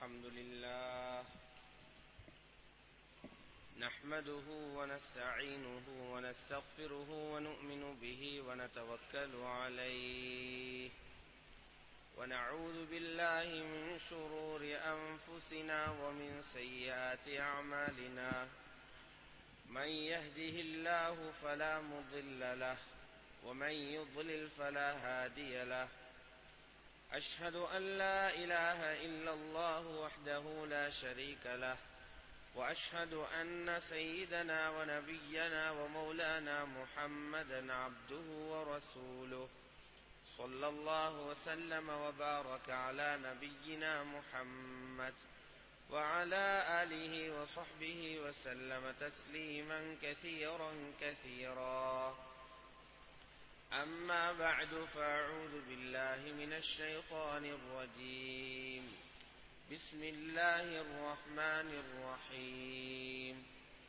الحمد لله نحمده ونستعينه ونستغفره ونؤمن به ونتوكل عليه ونعوذ بالله من شرور أنفسنا ومن سيئات أعمالنا من يهده الله فلا مضل له ومن يضلل فلا هادي له أشهد أن لا إله إلا الله وحده لا شريك له وأشهد أن سيدنا ونبينا ومولانا محمدا عبده ورسوله صلى الله وسلم وبارك على نبينا محمد وعلى آله وصحبه وسلم تسليما كثيرا كثيرا أما بعد فأعوذ بالله من الشيطان الرجيم بسم الله الرحمن الرحيم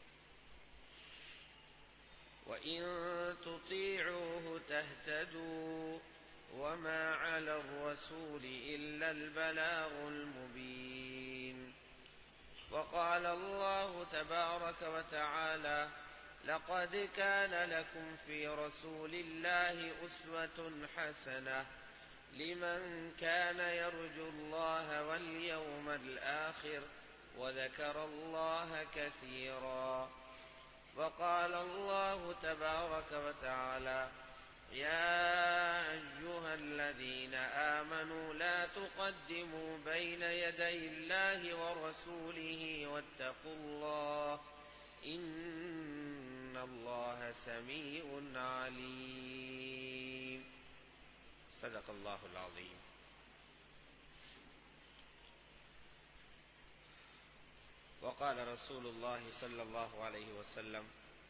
وإن تطيعوه تهتدوا وما على الرسول إلا البلاغ المبين وقال الله تبارك وتعالى لقد كان لكم في رسول الله أسوة حسنة لمن كان يرجو الله واليوم الآخر وذكر الله كثيرا وقال الله تبارك وتعالى يا أيها الذين آمنوا لا تقدموا بين يدي الله ورسوله واتقوا الله إن الله سميع عليم صدق الله العظيم وقال رسول الله صلى الله عليه وسلم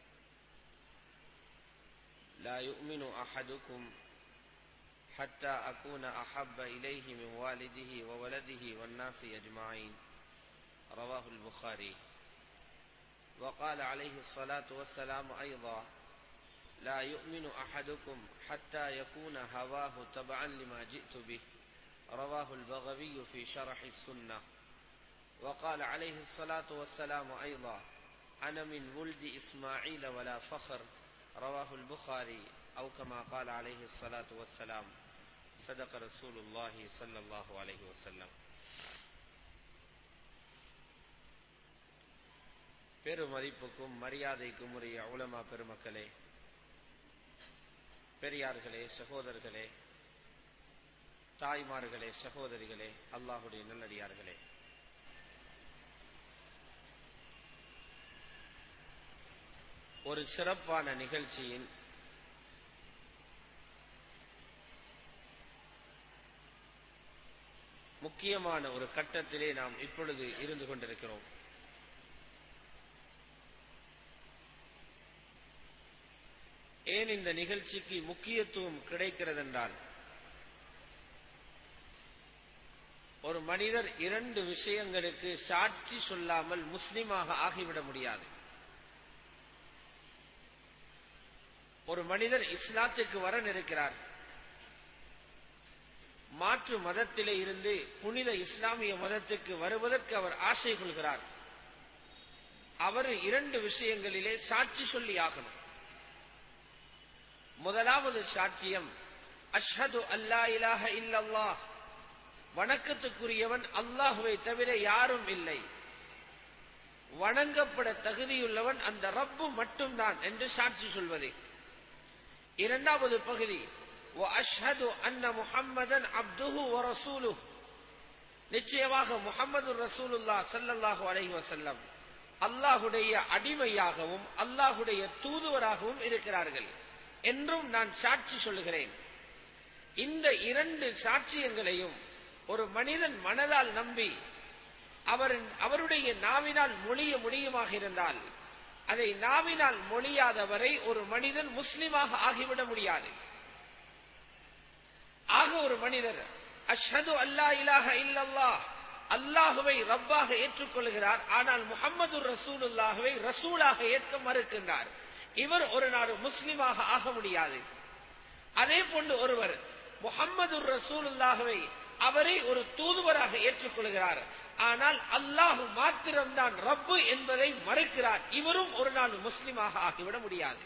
لا يؤمن أحدكم حتى أكون أحب إليه من والده وولده والناس أجمعين رواه البخاري وقال عليه الصلاة والسلام أيضا لا يؤمن أحدكم حتى يكون هواه تبعا لما جئت به رواه البغوي في شرح السنة وقال عليه الصلاة والسلام أيضا أنا من ولد إسماعيل ولا فخر رواه البخاري أو كما قال عليه الصلاة والسلام صدق رسول الله صلى الله عليه وسلم பெருமதிப்புக்கும் மரியாதைக்கும் உரிய உலமா பெருமக்களே பெரியார்களே சகோதரர்களே தாய்மார்களே சகோதரிகளே அல்லாஹுடைய நல்லடியார்களே ஒரு சிறப்பான நிகழ்ச்சியின் முக்கியமான ஒரு கட்டத்திலே நாம் இப்பொழுது இருந்து கொண்டிருக்கிறோம் ஏன் இந்த நிகழ்ச்சிக்கு முக்கியத்துவம் கிடைக்கிறது என்றால் ஒரு மனிதர் இரண்டு விஷயங்களுக்கு சாட்சி சொல்லாமல் முஸ்லிமாக ஆகிவிட முடியாது ஒரு மனிதர் இஸ்லாத்துக்கு வர நிற்கிறார் மாற்று மதத்திலே இருந்து புனித இஸ்லாமிய மதத்துக்கு வருவதற்கு அவர் ஆசை கொள்கிறார் அவர் இரண்டு விஷயங்களிலே சாட்சி சொல்லி ஆகணும் முதலாவது சாட்சியம் அஷ்ஹது அல்லா இலாஹ இல்லல்லாஹ் வணக்கத்துக்குரியவன் அல்லாஹுவை தவிர யாரும் இல்லை வணங்கப்பட தகுதியுள்ளவன் அந்த ரப்பு மட்டும்தான் என்று சாட்சி சொல்வது இரண்டாவது பகுதி அஷ்ஹது அன்ன முஹம்மதன் அப்துஹு ரசூலு நிச்சயமாக முகமது ரசூலுல்லா சல்லல்லாஹு அலைஹி வசல்லம் அல்லாஹுடைய அடிமையாகவும் அல்லாஹுடைய தூதுவராகவும் இருக்கிறார்கள் என்றும் நான் சாட்சி சொல்லுகிறேன் இந்த இரண்டு சாட்சியங்களையும் ஒரு மனிதன் மனதால் நம்பி அவர் அவருடைய நாவினால் மொழிய முடியுமாக இருந்தால் அதை நாவினால் மொழியாதவரை ஒரு மனிதன் முஸ்லிமாக ஆகிவிட முடியாது ஆக ஒரு மனிதர் அஷ்ஹது அல்லா இலாஹ இல்லல்லா அல்லாஹுவை ரப்பாக ஏற்றுக்கொள்கிறார் ஆனால் முகமது ரசூலுல்லாஹுவை ரசூலாக ஏற்க மறுக்கின்றார் இவர் ஒரு நாடு முஸ்லிமாக ஆக முடியாது அதே போன்று ஒருவர் முகம்மது ரசூலுல்லாஹுவை அவரை ஒரு தூதுவராக ஏற்றுக்கொள்கிறார் ஆனால் அல்லாஹு மாத்திரம்தான் ரப்பு என்பதை மறுக்கிறார் இவரும் ஒரு நாள் முஸ்லிமாக ஆகிவிட முடியாது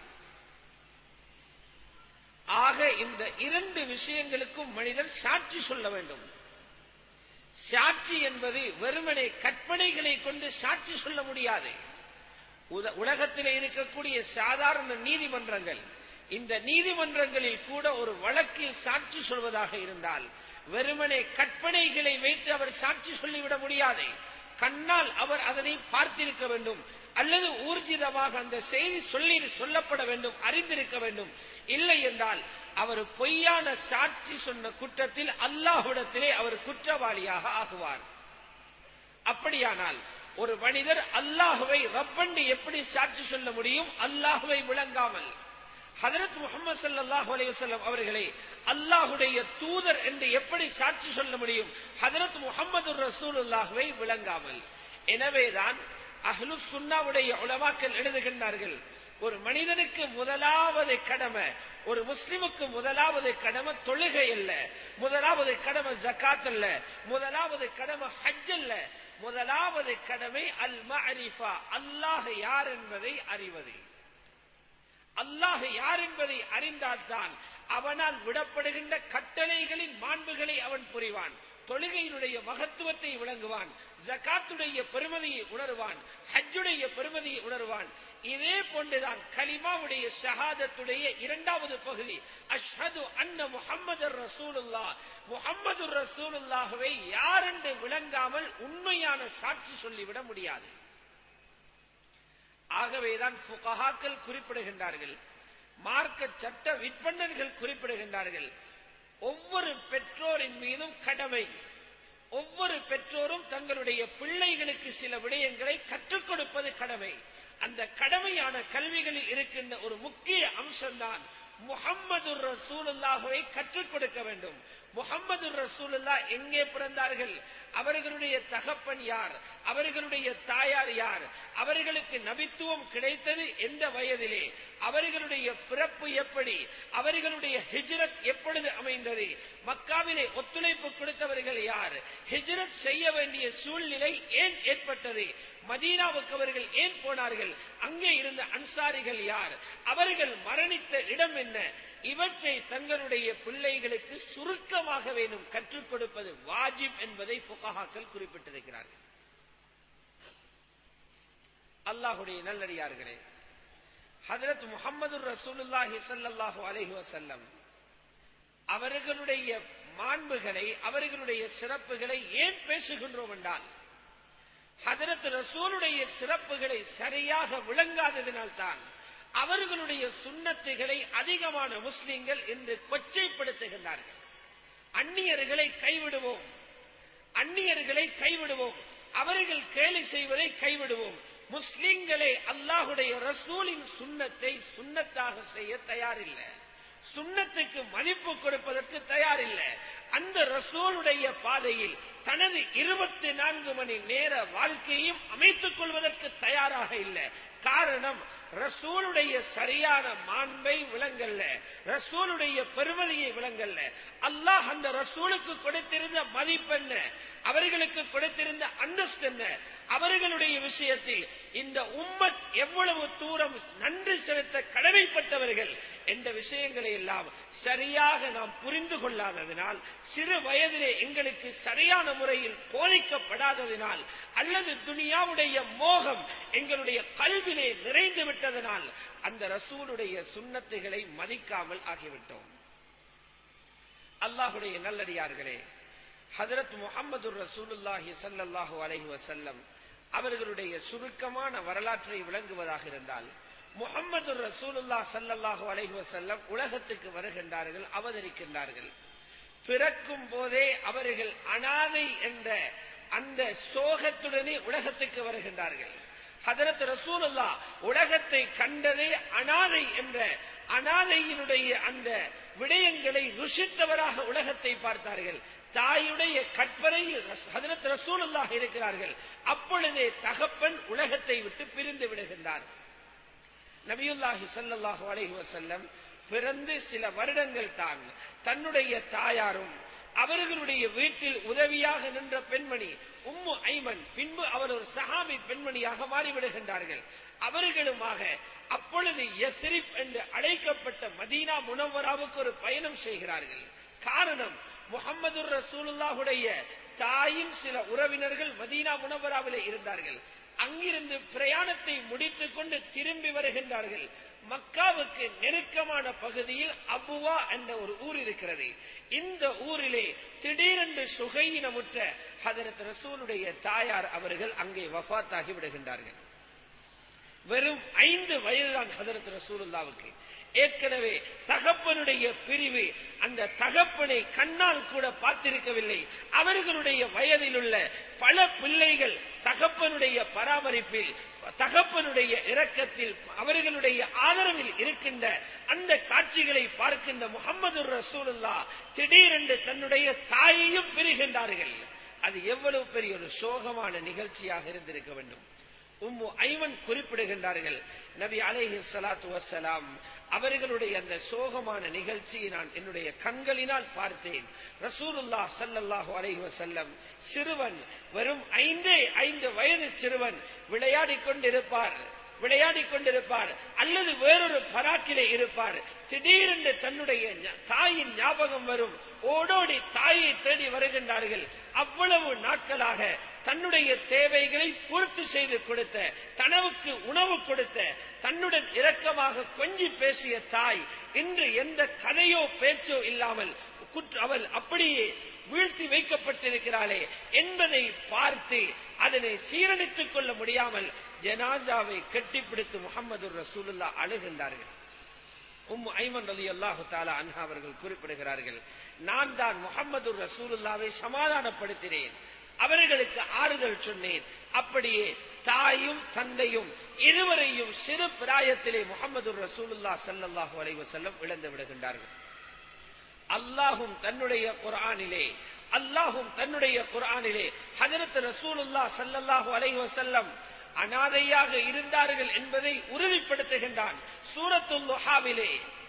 ஆக இந்த இரண்டு விஷயங்களுக்கும் மனிதன் சாட்சி சொல்ல வேண்டும் சாட்சி என்பது வெறுமனே கற்பனைகளை கொண்டு சாட்சி சொல்ல முடியாது உல- உலகத்தில் இருக்கக்கூடிய சாதாரண நீதிமன்றங்கள் இந்த நீதிமன்றங்களில் கூட ஒரு வழக்கில் சாட்சி சொல்வதாக இருந்தால் வெறுமனே கற்பனைகளை வைத்து அவர் சாட்சி சொல்லிவிட முடியாது கண்ணால் அவர் அதனை பார்த்திருக்க வேண்டும் அல்லது ஊர்ஜிதமாக அந்த செய்தி சொல்லி சொல்லப்பட வேண்டும் அறிந்திருக்க வேண்டும் இல்லை என்றால் அவர் பொய்யான சாட்சி சொன்ன குற்றத்தில் அல்லாஹ்விடத்திலே அவர் குற்றவாளியாக ஆகுவார் அப்படியானால் ஒரு மனிதர் அல்லாஹுவை ரப்பண்டு எப்படி சாட்சி சொல்ல முடியும் அல்லாஹுவை விளங்காமல் ஹதரத் முகமது ஸல்லல்லாஹு அலைஹி வஸல்லம் அவர்களை அல்லாஹுடைய தூதர் என்று எப்படி சாட்சி சொல்ல முடியும் ஹதரத் முகமது ரசூலுல்லாஹுவை விளங்காமல் எனவேதான் அஹ்லு சுன்னாவுடைய உலமாக்கள் எழுதுகின்றார்கள் ஒரு மனிதனுக்கு முதலாவது கடமை ஒரு முஸ்லிமுக்கு முதலாவது கடமை தொழுகை அல்ல முதலாவது கடமை ஜகாத் அல்ல முதலாவது கடமை ஹஜ் அல்ல முதலாவது கடமை அல் மஅரிஃபா அல்லாஹ் யார் என்பதை அறிவது அல்லாஹ் யார் என்பதை அறிந்தால்தான் அவனால் விடப்படுகின்ற கட்டளைகளின் மாண்புகளை அவன் புரிவான் தொழுகையினுடைய மகத்துவத்தை விளங்குவான் ஜகாத்துடைய பெருமதியை உணர்வான் ஹஜ்ஜுடைய பெருமதியை உணர்வான் இதே போன்றுதான் கலிமாவுடைய ஷஹாதத்துடைய இரண்டாவது பகுதி அஷ்ஹது அன்ன முஹம்மது ரசூலுல்லா முஹம்மது ரசூலுல்லாஹுவை யார் என்று விளங்காமல் உண்மையான சாட்சி சொல்லிவிட முடியாது ஆகவேதான் புகஹாக்கள் குறிப்பிடுகின்றார்கள் மார்க்க சட்ட விற்பனர்கள் குறிப்பிடுகின்றார்கள் ஒவ்வொரு பெற்றோரின் மீதும் கடமை ஒவ்வொரு பெற்றோரும் தங்களுடைய பிள்ளைகளுக்கு சில விடயங்களை கற்றுக் கொடுப்பது கடமை அந்த கடமையான கல்விகளில் இருக்கின்ற ஒரு முக்கிய அம்சம்தான் முகம்மது ரசூலுல்லாஹுவை கற்றுக் கொடுக்க வேண்டும் முகம்மது ரசூலுல்லா எங்கே பிறந்தார்கள் அவர்களுடைய தகப்பன் யார் அவர்களுடைய தாயார் யார் அவர்களுக்கு நபித்துவம் கிடைத்தது எந்த வயதிலே அவர்களுடைய பிறப்பு எப்படி அவர்களுடைய ஹிஜ்ரத் எப்பொழுது அமைந்தது மக்காவிலே ஒத்துழைப்பு கொடுத்தவர்கள் யார் ஹிஜ்ரத் செய்ய வேண்டிய சூழ்நிலை ஏன் ஏற்பட்டது மதீனாவுக்கு அவர்கள் ஏன் போனார்கள் அங்கே இருந்த அன்சாரிகள் யார் அவர்கள் மரணித்த இடம் என்ன இவற்றை தங்களுடைய பிள்ளைகளுக்கு சுருக்கமாக வேணும் கற்றுக் கொடுப்பது வாஜிப் என்பதை புகஹாக்கள் குறிப்பிட்டிருக்கிறார்கள் அல்லாஹுடைய நல்லடியார்களே ஹதரத் முகமது ரசூலுல்லாஹி ஸல்லல்லாஹு அலைஹி வஸல்லம் அவர்களுடைய மாண்புகளை அவர்களுடைய சிறப்புகளை ஏன் பேசுகின்றோம் என்றால் ஹதரத் ரசூலுடைய சிறப்புகளை சரியாக விளங்காததினால்தான் அவர்களுடைய சுண்ணத்துகளை அதிகமான முஸ்லிம்கள் இன்று கொச்சைப்படுத்துகின்றார்கள் அந்நியர்களை கைவிடுவோம் அந்நியர்களை கைவிடுவோம் அவர்கள் கேலி செய்வதை கைவிடுவோம் முஸ்லிம்களே அல்லாஹுடைய ரசூலின் சுண்ணத்தை சுண்ணத்தாக செய்ய தயாரில்லை சுண்ணத்துக்கு மதிப்பு கொடுப்பதற்கு தயாரில்லை அந்த ரசூலுடைய பாதையில் தனது இருபத்தி நான்கு மணி நேர வாழ்க்கையும் அமைத்துக் கொள்வதற்கு தயாராக இல்லை காரணம் ரசூலுடைய சரியான மாண்பை விளங்கல்ல ரசூலுடைய பெருமதியை விளங்கல்ல அல்லாஹ் அந்த ரசூலுக்கு கொடுத்திருந்த மதிப்பென்ன அவர்களுக்கு கொடுத்திருந்த அந்தஸ்து என்ன அவர்களுடைய விஷயத்தில் இந்த உம்மத் எவ்வளவு தூரம் நன்றி செலுத்த கடமைப்பட்டவர்கள் என்ற விஷயங்களை எல்லாம் சரியாக நாம் புரிந்து கொள்ளாததினால் சிறு வயதிலே எங்களுக்கு சரியான முறையில் போதிக்கப்படாததினால் அல்லது துனியாவுடைய மோகம் எங்களுடைய கல்விலே நிறைந்து விட்டதனால் அந்த ரசூலுடைய சுண்ணத்துகளை மதிக்காமல் ஆகிவிட்டோம் அல்லாஹுடைய நல்லடியார்களே ஹதரத் முகமது ரசூலுல்லாஹி சல்லல்லாஹு அலைஹி வசல்லம் அவர்களுடைய சுருக்கமான வரலாற்றை விளங்குவதாக இருந்தால் முகமது ரசூலுல்லா சல்லல்லாஹு அலைஹி வசல்லம் உலகத்துக்கு வருகின்றார்கள் அவதரிக்கின்றார்கள் பிறக்கும் போதே அவர்கள் அனாதை என்ற அந்த சோகத்துடனே உலகத்துக்கு வருகின்றார்கள் ஹதரத் ரசூலுல்லா உலகத்தை கண்டதே அனாதை என்ற அனாதையினுடைய அந்த விடயங்களை ருஷித்தவராக உலகத்தை பார்த்தார்கள் தாயுடைய கற்பனையில் ஹதரத் ரசூலுல்லாஹ் இருக்கிறார்கள் அப்பொழுதே தகப்பன் உலகத்தை விட்டு பிரிந்து விடுகின்றார் நபியுல்லாஹி சல்லாஹூ அலைஹி வசல்லம் பிறந்து சில வருடங்கள் தான் தன்னுடைய தாயாரும் அவர்களுடைய வீட்டில் உதவியாக நின்ற பெண்மணி உம்மு ஐமன் பின்பு அவர் ஒரு சஹாபி பெண்மணியாக மாறிவிடுகின்றார்கள் அவர்களுமாக அப்பொழுது எஸ்ரிப் என்று அழைக்கப்பட்ட மதீனா முனவராவுக்கு ஒரு பயணம் செய்கிறார்கள் காரணம் முகமது ரசூலுல்லாஹுடைய தாயின் சில உறவினர்கள் மதீனா முனவராவிலே இருந்தார்கள் அங்கிருந்து பிரயாணத்தை முடித்துக் கொண்டு திரும்பி வருகின்றார்கள் மக்காவுக்கு நெருக்கமான பகுதியில் அபுவா என்ற ஒரு ஊர் இருக்கிறது இந்த ஊரிலே திடீரென்று சுகையினமுற்ற ஹதரத் ரசூலுடைய தாயார் அவர்கள் அங்கே வஃத்தாகி விடுகின்றார்கள் வெறும் ஐந்து வயதுதான் ஹதரத் ரசூலுல்லாவுக்கு ஏற்கனவே தகப்பனுடைய பிரிவு அந்த தகப்பனை கண்ணால் கூட பார்த்திருக்கவில்லை அவர்களுடைய வயதில் உள்ள பல பிள்ளைகள் தகப்பனுடைய பராமரிப்பில் தகப்பனுடைய இரக்கத்தில் அவர்களுடைய ஆதரவில் இருக்கின்ற அந்த காட்சிகளை பார்க்கின்ற முகமது ரசூலுல்லா திடீரென்று தன்னுடைய தாயையும் பெறுகின்றார்கள் அது எவ்வளவு பெரிய ஒரு சோகமான நிகழ்ச்சியாக இருந்திருக்க வேண்டும் உம்மு ஐமன் குறிப்பிடுகின்றார்கள் நபி அலைஹி சலாத்து வசலாம் அவர்களுடைய அந்த சோகமான நிகழ்ச்சியை நான் என்னுடைய கண்களினால் பார்த்தேன் ரசூலுல்லா சல்லல்லாஹு அலைஹி வசல்லம் சிறுவன் வெறும் ஐந்தே ஐந்து வயது சிறுவன் விளையாடிக் கொண்டிருப்பார் விளையாடிக் கொண்டிருப்பார் அல்லது வேறொரு பராக்கிலே இருப்பார் திடீரென்று தன்னுடைய தாயின் ஞாபகம் வரும் ஓடோடி தாயை தேடி வருகின்றார்கள் அவ்வளவு நாட்களாக தன்னுடைய தேவைகளை பூர்த்தி செய்து கொடுத்த தனவுக்கு உணவு கொடுத்த தன்னுடன் இரக்கமாக கொஞ்சி பேசிய தாய் இன்று எந்த கதையோ பேச்சோ இல்லாமல் அவள் அப்படியே வீழ்த்தி வைக்கப்பட்டிருக்கிறாளே என்பதை பார்த்து அதனை சீரழித்துக் கொள்ள முடியாமல் ஜனாஜாவை கட்டிப்பிடித்து முகமது ரசூலுல்லா அழுகின்றார்கள் உம் ஐமன் அலி அல்லாஹு தாலா அன்ஹா அவர்கள் குறிப்பிடுகிறார்கள் நான் தான் முகமது ரசூலுல்லாவை சமாதானப்படுத்தினேன் அவர்களுக்கு ஆறுதல் சொன்னேன் அப்படியே தாயும் தந்தையும் இருவரையும் சிறு பிராயத்திலே முகமது ரசூலுல்லா சல்லாஹூ அலைவசல்லம் இழந்து விடுகின்றார்கள் அல்லாஹும் தன்னுடைய குரானிலே அல்லாஹும் தன்னுடைய குரானிலே ஹதரத் ரசூலுல்லா சல்லல்லாஹு அலைஹி வஸல்லம் அனாதையாக இருந்தார்கள் என்பதை உறுதிப்படுத்துகின்றான் சூரத்துல் லுஹாவிலே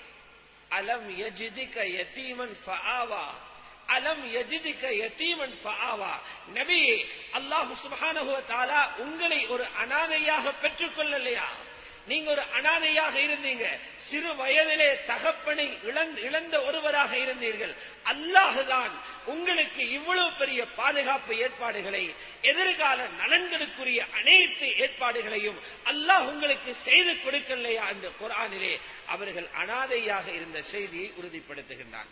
அலம் யஜிதிக யதீமன் ஃபஆவா அலம் யஜிதிக யதீமன் ஃபஆவா நபியே அல்லாஹ் சுப்ஹானஹு வ தஆலா உங்களை ஒரு அனாதையாக பெற்றுக்கொள்ளலையா நீங்க ஒரு அனாதையாக இருந்தீங்க சிறு வயதிலே தகப்பனை இழந்த ஒருவராக இருந்தீர்கள் அல்லாஹுதான் உங்களுக்கு இவ்வளவு பெரிய பாதுகாப்பு ஏற்பாடுகளை எதிர்கால நலன்களுக்குரிய அனைத்து ஏற்பாடுகளையும் அல்லாஹ் உங்களுக்கு செய்து கொடுக்கலையா என்று குரானிலே அவர்கள் அனாதையாக இருந்த செய்தியை உறுதிப்படுத்துகின்றான்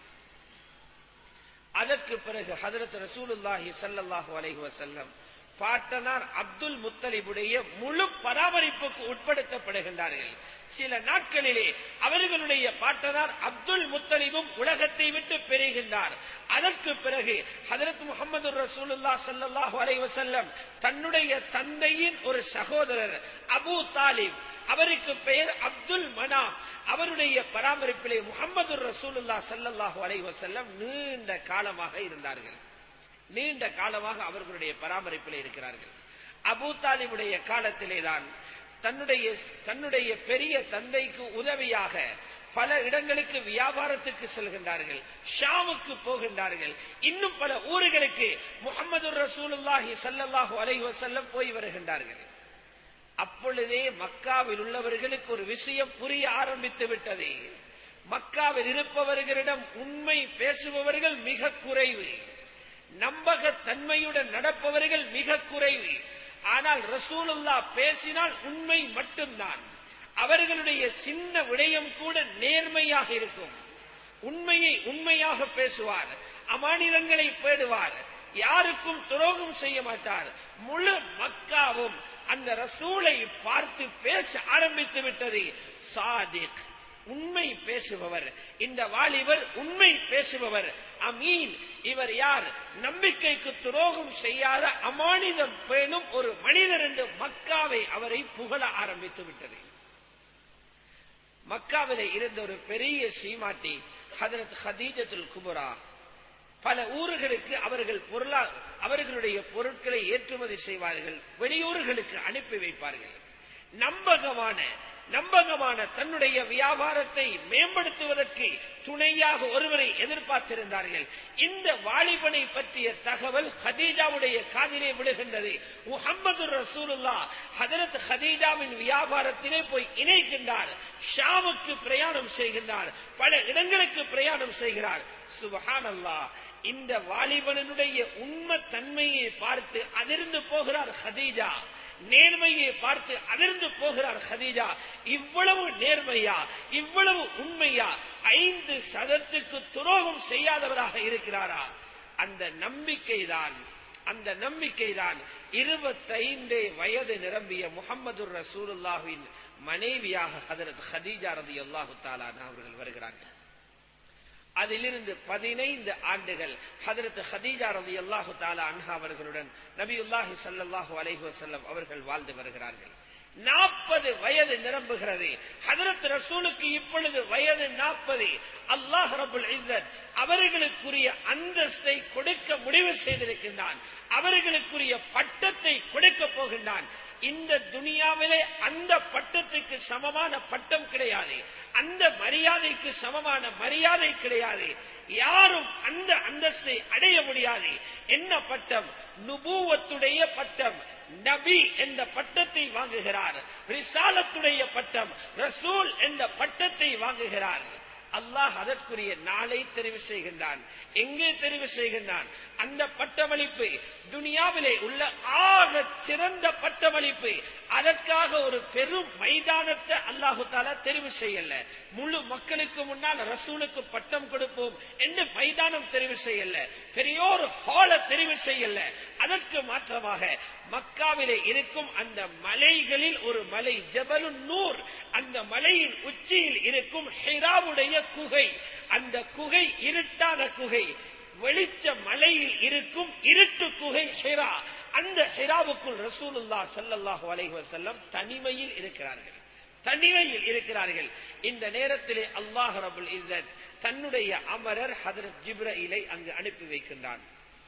அதற்கு பிறகு ஹதரத் ரசூலுல்லாஹி சல்லாஹூ அலைஹி வசல்லம் பாட்டனார் அப்துல் முத்தலிபுடைய முழு பராமரிப்புக்கு உட்படுத்தப்படுகின்றார்கள் சில நாட்களிலே அவர்களுடைய பாட்டனார் அப்துல் முத்தலிபும் உலகத்தை விட்டு பெறுகின்றார் அதற்கு பிறகு ஹதரத் முகமது ரசூலுல்லா சல்லாஹூ அலை வசல்லம் தன்னுடைய தந்தையின் ஒரு சகோதரர் அபு தாலிப் அவருக்கு பெயர் அப்துல் மனா அவருடைய பராமரிப்பிலே முகமது ரசூலுல்லா சல்லாஹூ அலை வசல்லம் நீண்ட காலமாக இருந்தார்கள் நீண்ட காலமாக அவர்களுடைய பராமரிப்பில் இருக்கிறார்கள் அபு தாலிபுடைய காலத்திலேதான் தன்னுடைய தன்னுடைய பெரிய தந்தைக்கு உதவியாக பல இடங்களுக்கு வியாபாரத்துக்கு செல்கின்றார்கள் ஷாமுக்கு போகின்றார்கள் இன்னும் பல ஊர்களுக்கு முகமது ரசூலுல்லாஹி சல்லல்லாஹு அலைஹி வஸல்லம் போய் வருகின்றார்கள் அப்பொழுதே மக்காவில் உள்ளவர்களுக்கு ஒரு விஷயம் புரிய ஆரம்பித்து விட்டது மக்காவில் இருப்பவர்களிடம் உண்மை பேசுபவர்கள் மிக குறைவு நம்பகத்தன்மையுடன் நடப்பவர்கள் மிக குறைவு ஆனால் ரசூலுல்லா பேசினால் உண்மை மட்டும்தான் அவர்களுடைய சின்ன விடயம் கூட நேர்மையாக இருக்கும் உண்மையை உண்மையாக பேசுவார் அமானிதங்களை பேடுவார் யாருக்கும் துரோகம் செய்ய மாட்டார் முழு மக்காவும் அந்த ரசூலை பார்த்து பேச ஆரம்பித்து விட்டது சாதிக் உண்மை பேசுபவர் இந்த வாலிபர் உண்மை பேசுபவர் அமீன் இவர் யார் நம்பிக்கைக்கு துரோகம் செய்யாத அமானிதம் பேணும் ஒரு மனிதர் என்று மக்காவை அவரை புகழ ஆரம்பித்து விட்டது மக்காவிலே இருந்த ஒரு பெரிய சீமாட்டி ஹதரத் ஹதீஜத்துல் குபுரா பல ஊர்களுக்கு அவர்கள் பொருளா அவர்களுடைய பொருட்களை ஏற்றுமதி செய்வார்கள் வெளியூர்களுக்கு அனுப்பி வைப்பார்கள் நம்பகமான நம்பகமான தன்னுடைய வியாபாரத்தை மேம்படுத்துவதற்கு துணையாக ஒருவரை எதிர்பார்த்திருந்தார்கள் இந்த வாலிபனை பற்றிய தகவல் ஹதீஜாவுடைய காதிலே விடுகின்றது முகமது ரசூலுல்லா ஹதரத் ஹதீஜாவின் வியாபாரத்திலே போய் இணைக்கின்றார் ஷாவுக்கு பிரயாணம் செய்கின்றார் பல இடங்களுக்கு பிரயாணம் செய்கிறார் சுபஹான் அல்லாஹ் இந்த வாலிபனுடைய உண்மை தன்மையை பார்த்து அதிர்ந்து போகிறார் ஹதீஜா நேர்மையை பார்த்து அதிர்ந்து போகிறார் ஹதீஜா இவ்வளவு நேர்மையா இவ்வளவு உண்மையா ஐந்து சதத்துக்கு துரோகம் செய்யாதவராக இருக்கிறாரா அந்த நம்பிக்கைதான் அந்த நம்பிக்கைதான் இருபத்தைந்து வயது நிரம்பிய முகமது ரசூலுல்லாஹின் மனைவியாக ஹதரத் ஹதீஜா ரதி அல்லாஹு தாலான அவர்கள் வருகிறார்கள் அதிலிருந்து பதினைந்து ஆண்டுகள் ஹதரத் ஹதீஜா ரதி அல்லாஹு தாலா அன்ஹா அவர்களுடன் நபியுல்லாஹி சல்லாஹூ அலைஹி வசல்லம் அவர்கள் வாழ்ந்து வருகிறார்கள் நாற்பது வயது நிரம்புகிறது ஹதரத் ரசூலுக்கு இப்பொழுது வயது நாற்பது அல்லாஹ் ரபுல் இஸ்ஸத் அவர்களுக்குரிய அந்தஸ்தை கொடுக்க முடிவு செய்திருக்கின்றான் அவர்களுக்குரிய பட்டத்தை கொடுக்க போகின்றான் இந்த துனியாவிலே அந்த பட்டத்துக்கு சமமான பட்டம் கிடையாது அந்த மரியாதைக்கு சமமான மரியாதை கிடையாது யாரும் அந்த அந்தஸ்தை அடைய முடியாது என்ன பட்டம் நுபூவத்துடைய பட்டம் நபி என்ற பட்டத்தை வாங்குகிறார் ரிசாலத்துடைய பட்டம் ரசூல் என்ற பட்டத்தை வாங்குகிறார் அல்லாஹ் அதற்குரிய நாளை தெரிவு செய்கின்றான் எங்கே தெரிவு செய்கின்றான் அந்த பட்டமளிப்பு துனியாவிலே உள்ள ஆக சிறந்த பட்டமளிப்பு அதற்காக ஒரு பெரும் மைதானத்தை அல்லாஹு தாலா தெரிவு செய்யல முழு மக்களுக்கு முன்னால் ரசூலுக்கு பட்டம் கொடுப்போம் என்று மைதானம் தெரிவு செய்யல பெரியோர் ஹால தெரிவு செய்யல அதற்கு மாற்றமாக மக்காவிலே இருக்கும் அந்த மலைகளில் ஒரு மலை ஜபலு நூர் அந்த மலையின் உச்சியில் இருக்கும் ஹிராவுடைய குகை அந்த குகை இருட்டான குகை வெளிச்ச மலையில் இருக்கும் இருட்டு குகை ஹிரா அந்த ஹிராவுக்குள் ரசூலுல்லா சல்லல்லாஹு அலைஹி வஸல்லம் தனிமையில் இருக்கிறார்கள் தனிமையில் இருக்கிறார்கள் இந்த நேரத்திலே அல்லாஹ் ரபுல் இஸ்ஸத் தன்னுடைய அமரர் ஹதரத் ஜிப்ரயிலை அங்கு அனுப்பி வைக்கின்றான்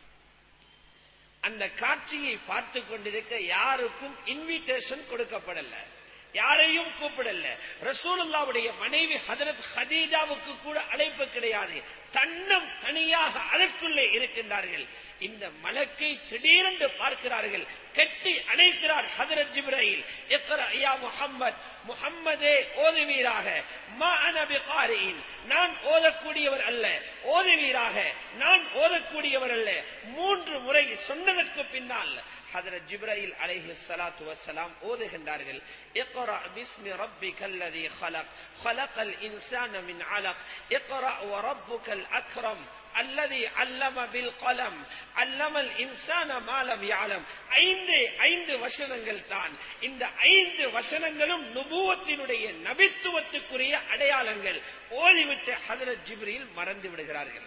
அந்த காட்சியை பார்த்து கொண்டிருக்க யாருக்கும் இன்விடேஷன் கொடுக்கப்படல யாரையும் கூப்பிடல ரசூலுல்லாவுடைய மனைவி ஹதரத் ஹதீஜாவுக்கு கூட அழைப்பு கிடையாது தன்னம் தனியாக அதற்குள்ளே இருக்கின்றார்கள் இந்த மலக்கை திடீரென்று பார்க்கிறார்கள் கட்டி அணைக்கிறார் ஹதரத் ஜிப்ராயில் ஐயா முஹம்மத் முஹம்மதே ஓதுவீராக மா அனபி காரியின் நான் ஓதக்கூடியவர் அல்ல ஓதுவீராக நான் ஓதக்கூடியவர் அல்ல மூன்று முறை சொன்னதற்கு பின்னால் ஹதரத் ஜிப்ராயில் அலைஹி ஸலாத்து வஸ்ஸலாம் ஓதுகின்றார்கள் اقرأ باسم ربك الذي خلق خلق الإنسان من علق اقرأ وربك الأكرم الذي علم بالقلم علم الإنسان ما لم يعلم ஐந்து ஐந்து வசனங்கள் தான் இந்த ஐந்து வசனங்களும் நுபுவத்தினுடைய நபித்துவத்துக்குரிய அடையாளங்கள் ஓதிவிட்டு ஹதரத் ஜிப்ரியில் மறந்து விடுகிறார்கள்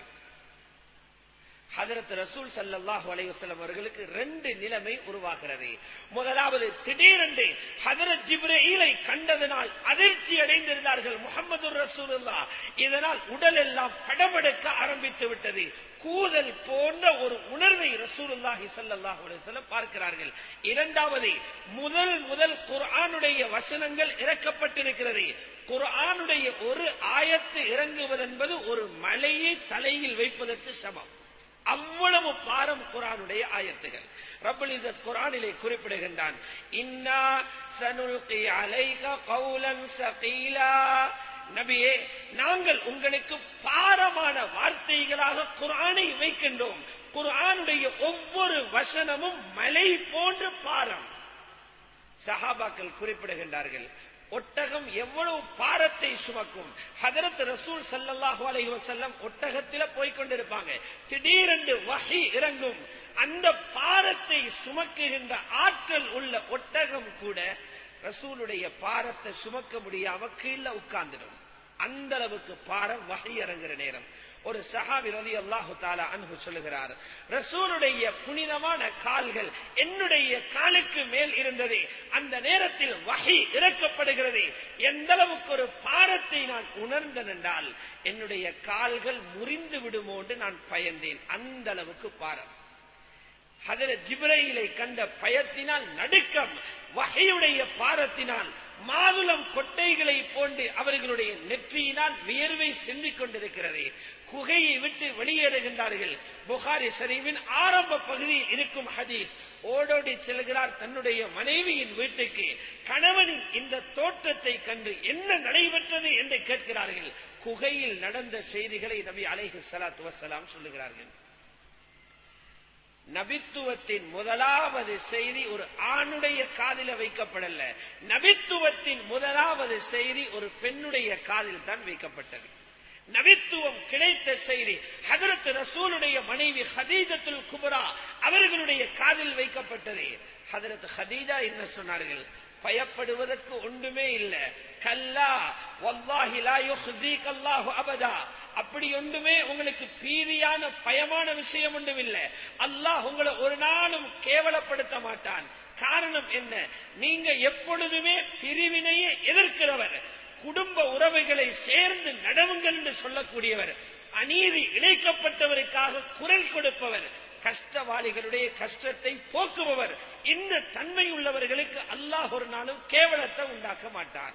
ஹதரத் ரசூல் சல்லாஹூ அலைவசல்லம் அவர்களுக்கு ரெண்டு நிலைமை உருவாகிறது முதலாவது திடீரென்று ஹதரத் ஜிப்ரீலை கண்டதனால் அதிர்ச்சி அடைந்திருந்தார்கள் முகமது ரசூலுல்லா இதனால் உடல் எல்லாம் படபடுக்க ஆரம்பித்து விட்டது கூதல் போன்ற ஒரு உணர்வை ரசூலுல்லாஹி ஸல்லல்லாஹு அலைஹி வஸல்லம் பார்க்கிறார்கள் இரண்டாவது முதல் முதல் குர்ஆனுடைய வசனங்கள் இறக்கப்பட்டிருக்கிறது குர்ஆனுடைய ஒரு ஆயத்து இறங்குவது என்பது ஒரு மலையை தலையில் வைப்பதற்கு சமம் அவ்வளவு பாரம் குரானுடைய ஆயத்துகள் ரப்பல் இஸ்ஸத் குரானிலே குறிப்பிடுகின்றான் இன்னா சனுல்கி அலைக கௌலன் சகீலா நபியே நாங்கள் உங்களுக்கு பாரமான வார்த்தைகளாக குரானை வைக்கின்றோம் குரானுடைய ஒவ்வொரு வசனமும் மலை போன்ற பாரம் சஹாபாக்கள் குறிப்பிடுகின்றார்கள் ஒட்டகம் எவ்வளவு பாரத்தை சுமக்கும் ஹதரத் ரசூல் சல்லல்லாஹு அலைஹி வஸல்லம் ஒட்டகத்தில போய்கொண்டிருப்பாங்க திடீரென்று வகை இறங்கும் அந்த பாரத்தை சுமக்குகின்ற ஆற்றல் உள்ள ஒட்டகம் கூட ரசூலுடைய பாரத்தை சுமக்க முடியாம கீழே உட்கார்ந்துடும் அந்த அளவுக்கு பாரம் வகை இறங்குற நேரம் ஒரு சஹாபி ரதி அல்லாஹு தாலா அன்பு சொல்லுகிறார் ரசூலுடைய புனிதமான கால்கள் என்னுடைய காலுக்கு மேல் இருந்தது அந்த நேரத்தில் வகை இறக்கப்படுகிறது எந்த அளவுக்கு ஒரு பாரத்தை நான் உணர்ந்தேன் என்றால் என்னுடைய கால்கள் முறிந்து விடுமோ என்று நான் பயந்தேன் அந்த அளவுக்கு பாரம் ஹதர ஜிப்ரையிலை கண்ட பயத்தினால் நடுக்கம் வகையுடைய பாரத்தினால் மாதுளம் கொட்டைகளை போன்று அவர்களுடைய நெற்றியினால் வியர்வை சிந்திக் கொண்டிருக்கிறது குகையை விட்டு வெளியேறுகின்றார்கள் புகாரி சரிவின் ஆரம்ப பகுதியில் இருக்கும் ஹதீஸ் ஓடோடி செல்கிறார் தன்னுடைய மனைவியின் வீட்டுக்கு கணவனின் இந்த தோற்றத்தை கண்டு என்ன நடைபெற்றது என்று கேட்கிறார்கள் குகையில் நடந்த செய்திகளை நபி அலைஹி ஸலாத்து வஸலாம் சொல்லுகிறார்கள் நபித்துவத்தின் முதலாவது செய்தி ஒரு ஆணுடைய காதில வைக்கப்படல நபித்துவத்தின் முதலாவது செய்தி ஒரு பெண்ணுடைய காதில் தான் வைக்கப்பட்டது நபித்துவம் கிடைத்த செய்தி ஹதரத் ரசூலுடைய மனைவி ஹதீஜத்துல் குபரா அவர்களுடைய காதில் வைக்கப்பட்டது ஹதரத் ஹதீஜா என்ன சொன்னார்கள் பயப்படுவதற்கு ஒன்றுமே இல்ல கல்லா வல்லாஹி லா யுஹ்ஸீக அல்லாஹு அபதா அப்படி ஒன்றுமே உங்களுக்கு பீதியான பயமான விஷயம் ஒன்றும் இல்ல அல்லாஹ் உங்களை ஒரு நாளும் கேவலப்படுத்த மாட்டான் காரணம் என்ன நீங்க எப்பொழுதுமே பிரிவினையை எதிர்க்கிறவர் குடும்ப உறவுகளை சேர்ந்து நடவுங்கள் என்று சொல்லக்கூடியவர் அநீதி இழைக்கப்பட்டவருக்காக குரல் கொடுப்பவர் கஷ்டவாளிகளுடைய கஷ்டத்தை போக்குபவர் இந்த தன்மை உள்ளவர்களுக்கு அல்லாஹ் ஒரு நாளும் கேவலத்தை உண்டாக்க மாட்டான்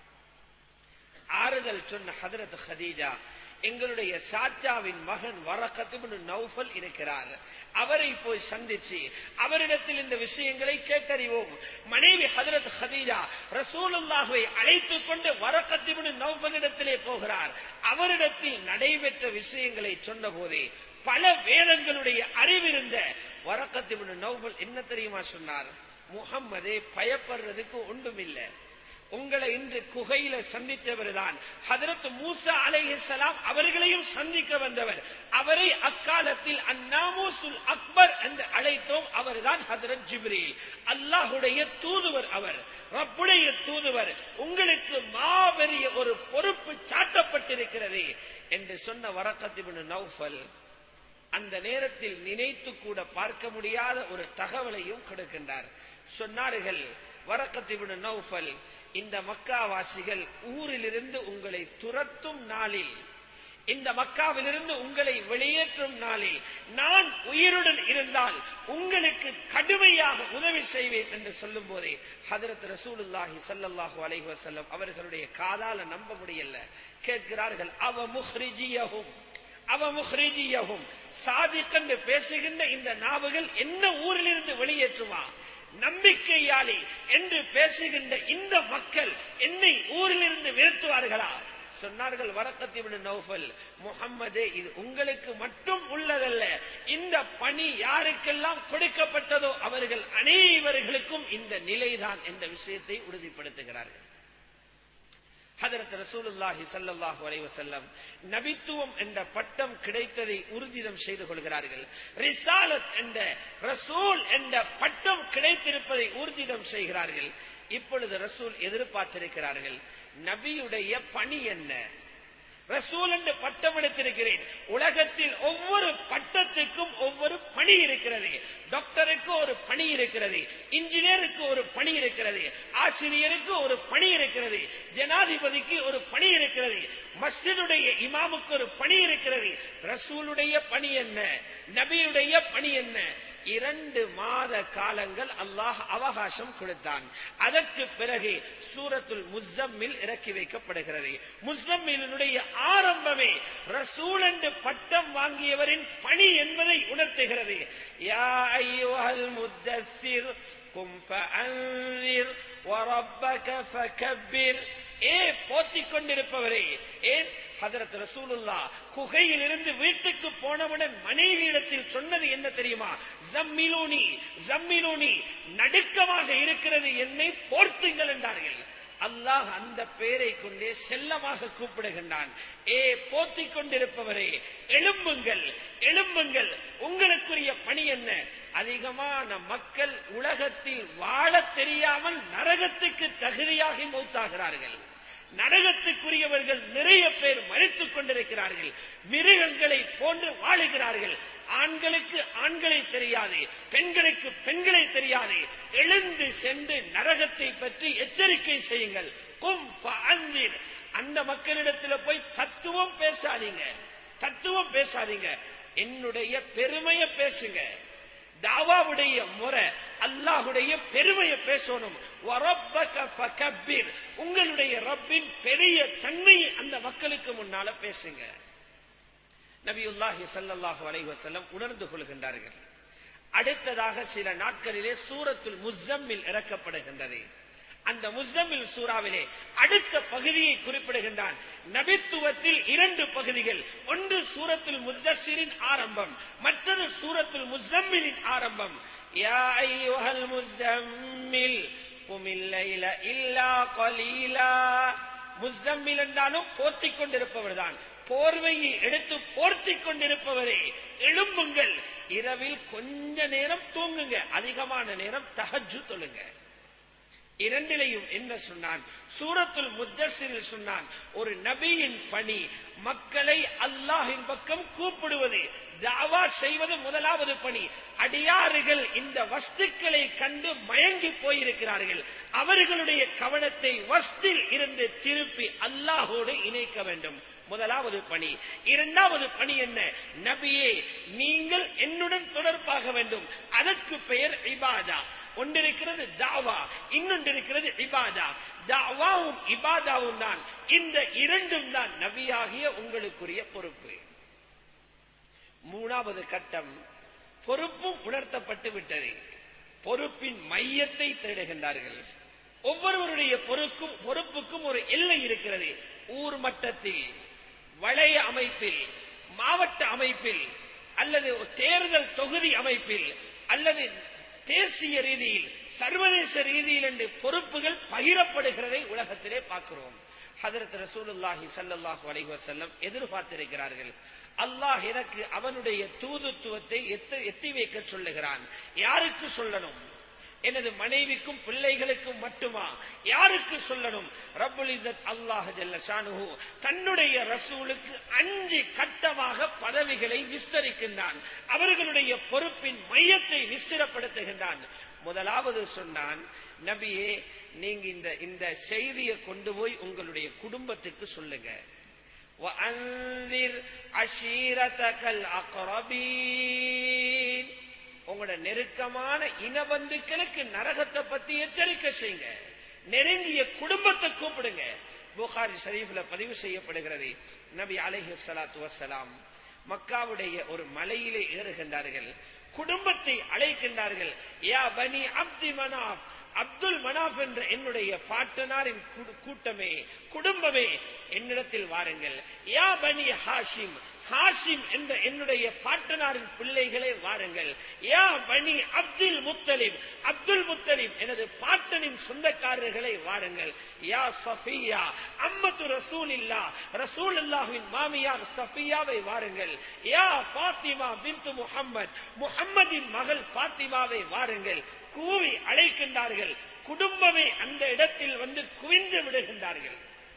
ஆறுதல் சொன்ன ஹதரத் ஹதீஜா எங்களுடைய சாச்சாவின் மகன் வரக்கத்து நௌஃபல் இருக்கிறார் அவரை போய் சந்திச்சு அவரிடத்தில் இந்த விஷயங்களை கேட்டறிவோம் மனைவி ஹதரத் ஹதீஜா ரசூலுல்லாஹுவை அழைத்துக் கொண்டு வரக்கத்திபுன் நௌஃபலிடத்திலே போகிறார் அவரிடத்தில் நடைபெற்ற விஷயங்களை சொன்ன போதே பல வேதங்களுடைய அறிவிருந்த வரக்கத்திபுன் நௌஃபல் என்ன தெரியுமா சொன்னார் முகம்மதே பயப்படுறதுக்கு ஒன்றுமில்லை உங்களை இன்று குகையில சந்தித்தவர் தான் ஹதரத் மூசா அலைஹிஸ்ஸலாம் அவர்களையும் சந்திக்க வந்தவர் அவரை அக்காலத்தில் அந்நாமூசுல் அக்பர் என்று அழைத்தோம் அவர்தான் ஹதரத் ஜிப்ரீல் அல்லாஹுடைய தூதுவர் அவர் ரப்புடைய தூதுவர் உங்களுக்கு மாபெரிய ஒரு பொறுப்பு சாட்டப்பட்டிருக்கிறது என்று சொன்ன வரக்கத்திபுன் நௌஃபல் அந்த நேரத்தில் நினைத்து கூட பார்க்க முடியாத ஒரு தகவலையும் கொடுக்கின்றார் சொன்னார்கள் வரக்கத்திபுன் நௌஃபல் இந்த மக்காவாசிகள் ஊரிலிருந்து உங்களை துரத்தும் நாளில் இந்த மக்காவிலிருந்து உங்களை வெளியேற்றும் நாளில் நான் உயிருடன் இருந்தால் உங்களுக்கு கடுமையாக உதவி செய்வேன் என்று சொல்லும் போதே ஹதரத் ரசூலுல்லாஹி சல்லல்லாஹு அலைஹி வஸல்லம் அவர்களுடைய காதால நம்ப முடியல கேட்கிறார்கள் அவ முஹ்ரிஜியஹும் அவ முஹ்ரிஜியஹும் சாதிக் என்று பேசுகின்ற இந்த நாவுகள் என்ன ஊரிலிருந்து வெளியேற்றுமா நம்பிக்கையாளி என்று பேசுகின்ற இந்த மக்கள் என்னை ஊரிலிருந்து விரட்டுவார்களா சொன்னார்கள் வரக்கத்தி விடு நௌஃபல் முகம்மதே இது உங்களுக்கு மட்டும் உள்ளதல்ல இந்த பணி யாருக்கெல்லாம் கொடுக்கப்பட்டதோ அவர்கள் அனைவர்களுக்கும் இந்த நிலைதான் என்ற விஷயத்தை உறுதிப்படுத்துகிறார்கள் ஹதரத் ரசூலுல்லாஹி ஸல்லல்லாஹு அலைஹி வஸல்லம் நபித்துவம் என்ற பட்டம் கிடைத்ததை உறுதிதம் செய்து கொள்கிறார்கள் ரிசாலத் என்ற ரசூல் என்ற பட்டம் கிடைத்திருப்பதை ஊர்ஜிதம் செய்கிறார்கள் இப்பொழுது ரசூல் எதிர்பார்த்திருக்கிறார்கள் நபியுடைய பணி என்ன ரசூல் என்று பட்டம் எடுத்திருக்கிறேன் உலகத்தில் ஒவ்வொரு பட்டத்துக்கும் ஒவ்வொரு பணி இருக்கிறது டாக்டருக்கு ஒரு பணி இருக்கிறது இன்ஜினியருக்கு ஒரு பணி இருக்கிறது ஆசிரியருக்கு ஒரு பணி இருக்கிறது ஜனாதிபதிக்கு ஒரு பணி இருக்கிறது மஸ்ஜிதுடைய இமாமுக்கு ஒரு பணி இருக்கிறது ரசூலுடைய பணி என்ன நபியுடைய பணி என்ன இரண்டு மாத காலங்கள் அல்லாஹ் அவகாசம் கொடுத்தான் அதற்கு பிறகு சூரத்துல் முஸ்ஸம்மில் இறக்கி வைக்கப்படுகிறது முஸ்ஸம்மிலுடைய ஆரம்பமே ரசூல் என்று பட்டம் வாங்கியவரின் பணி என்பதை உணர்த்துகிறது யா ஐயுஹல் முத்தஸ்ஸிர் கும் ஃபஅன்திர் வரப்பக ஃபகப்பிர் ஏ போத்திக் கொண்டிருப்பவரே ஏன் ஹதரத் ரசூலுல்லா குகையில் இருந்து வீட்டுக்கு போனவுடன் மனைவியிடத்தில் சொன்னது என்ன தெரியுமா ஜம்மிலூனி ஜம்மிலூனி நடுக்கமாக இருக்கிறது என்னை போர்த்துங்கள் என்றார்கள் அல்லாஹ் அந்த பெயரை கொண்டே செல்லமாக கூப்பிடுகின்றான் ஏ போத்திக் கொண்டிருப்பவரே எழும்புங்கள் எழும்புங்கள் உங்களுக்குரிய பணி என்ன அதிகமான மக்கள் உலகத்தில் வாழ தெரியாமல் நரகத்துக்கு தகுதியாகி மௌத்தாகிறார்கள் நரகத்துக்குரியவர்கள் நிறைய பேர் மறித்துக் கொண்டிருக்கிறார்கள் மிருகங்களை போன்று வாழுகிறார்கள் ஆண்களுக்கு ஆண்களை தெரியாது பெண்களுக்கு பெண்களை தெரியாது எழுந்து சென்று நரகத்தை பற்றி எச்சரிக்கை செய்யுங்கள் கும் அந்திர் அந்த மக்களிடத்தில் போய் தத்துவம் பேசாதீங்க தத்துவம் பேசாதீங்க என்னுடைய பெருமையை பேசுங்க தாவாவுடைய முறை அல்லாஹுடைய பெருமையை பேசணும் வரப்பக ஃபகப்பிர். உங்களுடைய ரப்பின் பெரிய தன்மையை அந்த மக்களுக்கு முன்னால பேசுங்க நபியுல்லாஹி ஸல்லல்லாஹு அலைஹி வஸல்லம் உணர்ந்து கொள்கின்றார்கள் அடுத்ததாக சில நாட்களிலே சூரத்துல் முஸ்ஸம்மில் இறக்கப்படுகின்றது அந்த முஸ்ஸம்மில் சூறாவிலே அடுத்த பகுதியை குறிப்பிடுகின்றான் நபித்துவத்தில் இரண்டு பகுதிகள் ஒன்று சூரத்துல் முத்தஸ்ஸிரின் ஆரம்பம் மற்றது சூரத்துல் முஸ்ஸம்மிலின் ஆரம்பம் யா அய்யுஹல் முஸ்ஸம்மில் குமில் லைல இல்லா கலீலா முஸ்ஸம்மில் என்றாலும் போத்திக் கொண்டிருப்பவர் தான் போர்வையை எடுத்து போர்த்திக் கொண்டிருப்பவரே எழும்புங்கள் இரவில் கொஞ்ச நேரம் தூங்குங்க அதிகமான நேரம் தஹஜ்ஜு தொழுங்க இரண்டிலையும் என்ன சொன்னான் சூரத்துல் முத்தசிரில் சொன்னான் ஒரு நபியின் பணி மக்களை அல்லாஹின் பக்கம் கூப்பிடுவது தாவா செய்வது முதலாவது பணி அடியாறுகள் இந்த வஸ்துக்களை கண்டு மயங்கி போயிருக்கிறார்கள் அவர்களுடைய கவனத்தை வஸ்தில் இருந்து திருப்பி அல்லாஹோடு இணைக்க வேண்டும் முதலாவது பணி இரண்டாவது பணி என்ன நபியே நீங்கள் என்னுடன் தொடர்பாக வேண்டும் அதற்கு பெயர் இபாதா ஒன்றிருக்கிறது தாவா இன்னொன்றிருக்கிறது இபாதா தாவாவும் இபாதாவும் தான் இந்த இரண்டும் தான் நபியாகிய உங்களுக்குரிய பொறுப்பு மூணாவது கட்டம் பொறுப்பும் உணர்த்தப்பட்டு விட்டது பொறுப்பின் மையத்தை தேடுகின்றார்கள் ஒவ்வொருவருடைய பொறுக்கும் பொறுப்புக்கும் ஒரு எல்லை இருக்கிறது ஊர் மட்டத்தில் வளைய அமைப்பில் மாவட்ட அமைப்பில் அல்லது தேர்தல் தொகுதி அமைப்பில் அல்லது தேசிய ரீதியில் சர்வதேச ரீதியில் என்று பொறுப்புகள் பகிரப்படுகிறதை உலகத்திலே பார்க்கிறோம் ஹதரத் ரசூலுல்லாஹி ஸல்லல்லாஹு அலைஹி வஸல்லம் எதிர்பார்த்திருக்கிறார்கள் அல்லாஹ் எனக்கு அவனுடைய தூதுத்துவத்தை எத்த- எத்தி வைக்க சொல்லுகிறான் யாருக்கு சொல்லணும் எனது மனைவிக்கும் பிள்ளைகளுக்கும் மட்டுமா யாருக்கு சொல்லணும் ரப்புல் இஸ்ஸத் அல்லாஹ் ஜல்ல ஷானுஹு தன்னுடைய ரசூலுக்கு அஞ்சு கட்டமாக பதவிகளை விஸ்தரிக்கின்றான் அவர்களுடைய பொறுப்பின் மையத்தை விஸ்திரப்படுத்துகின்றான் முதலாவது சொன்னான் நபியே நீங்க இந்த இந்த செய்தியை கொண்டு போய் உங்களுடைய குடும்பத்துக்கு சொல்லுங்க وأنذر عشيرتك الأقربين உங்களோட நெருக்கமான இனபந்துக்களுக்கு நரகத்தை பத்தி எச்சரிக்கை செய்யுங்க நெருங்கிய குடும்பத்தை கூப்பிடுங்க புகாரி ஷரீஃப்ல பதிவு செய்யப்படுகிறது நபி அலைஹி ஸலாத்து வஸ்ஸலாம் மக்காவுடைய ஒரு மலையிலே ஏறுகின்றார்கள் குடும்பத்தை அழைக்கின்றார்கள் யா பனி அப்தி மனாப் அப்துல் மனாப் என்ற என்னுடைய பாட்டனாரின் கூ- கூட்டமே குடும்பமே என்னிடத்தில் வாருங்கள் யா பனி ஹாஷிம் ஹாஷிம் என்ற என்னுடைய பாட்டனாரின் பிள்ளைகளே வாருங்கள் யா பனி அப்துல் முத்தலிப் அப்துல் முத்தலிப் எனது பாட்டனின் சொந்தக்காரர்களை வாருங்கள் யா சஃபியா அம்மத்து ரசூல் இல்லா ரசூல் அல்லாஹுவின் மாமியார் சஃபியாவை வாருங்கள் யா பாத்திமா பின்து முஹம்மத் முஹம்மதின் மகள் பாத்திமாவை வாருங்கள் கூவி அழைக்கின்றார்கள் குடும்பமே அந்த இடத்தில் வந்து குவிந்து விடுகின்றார்கள்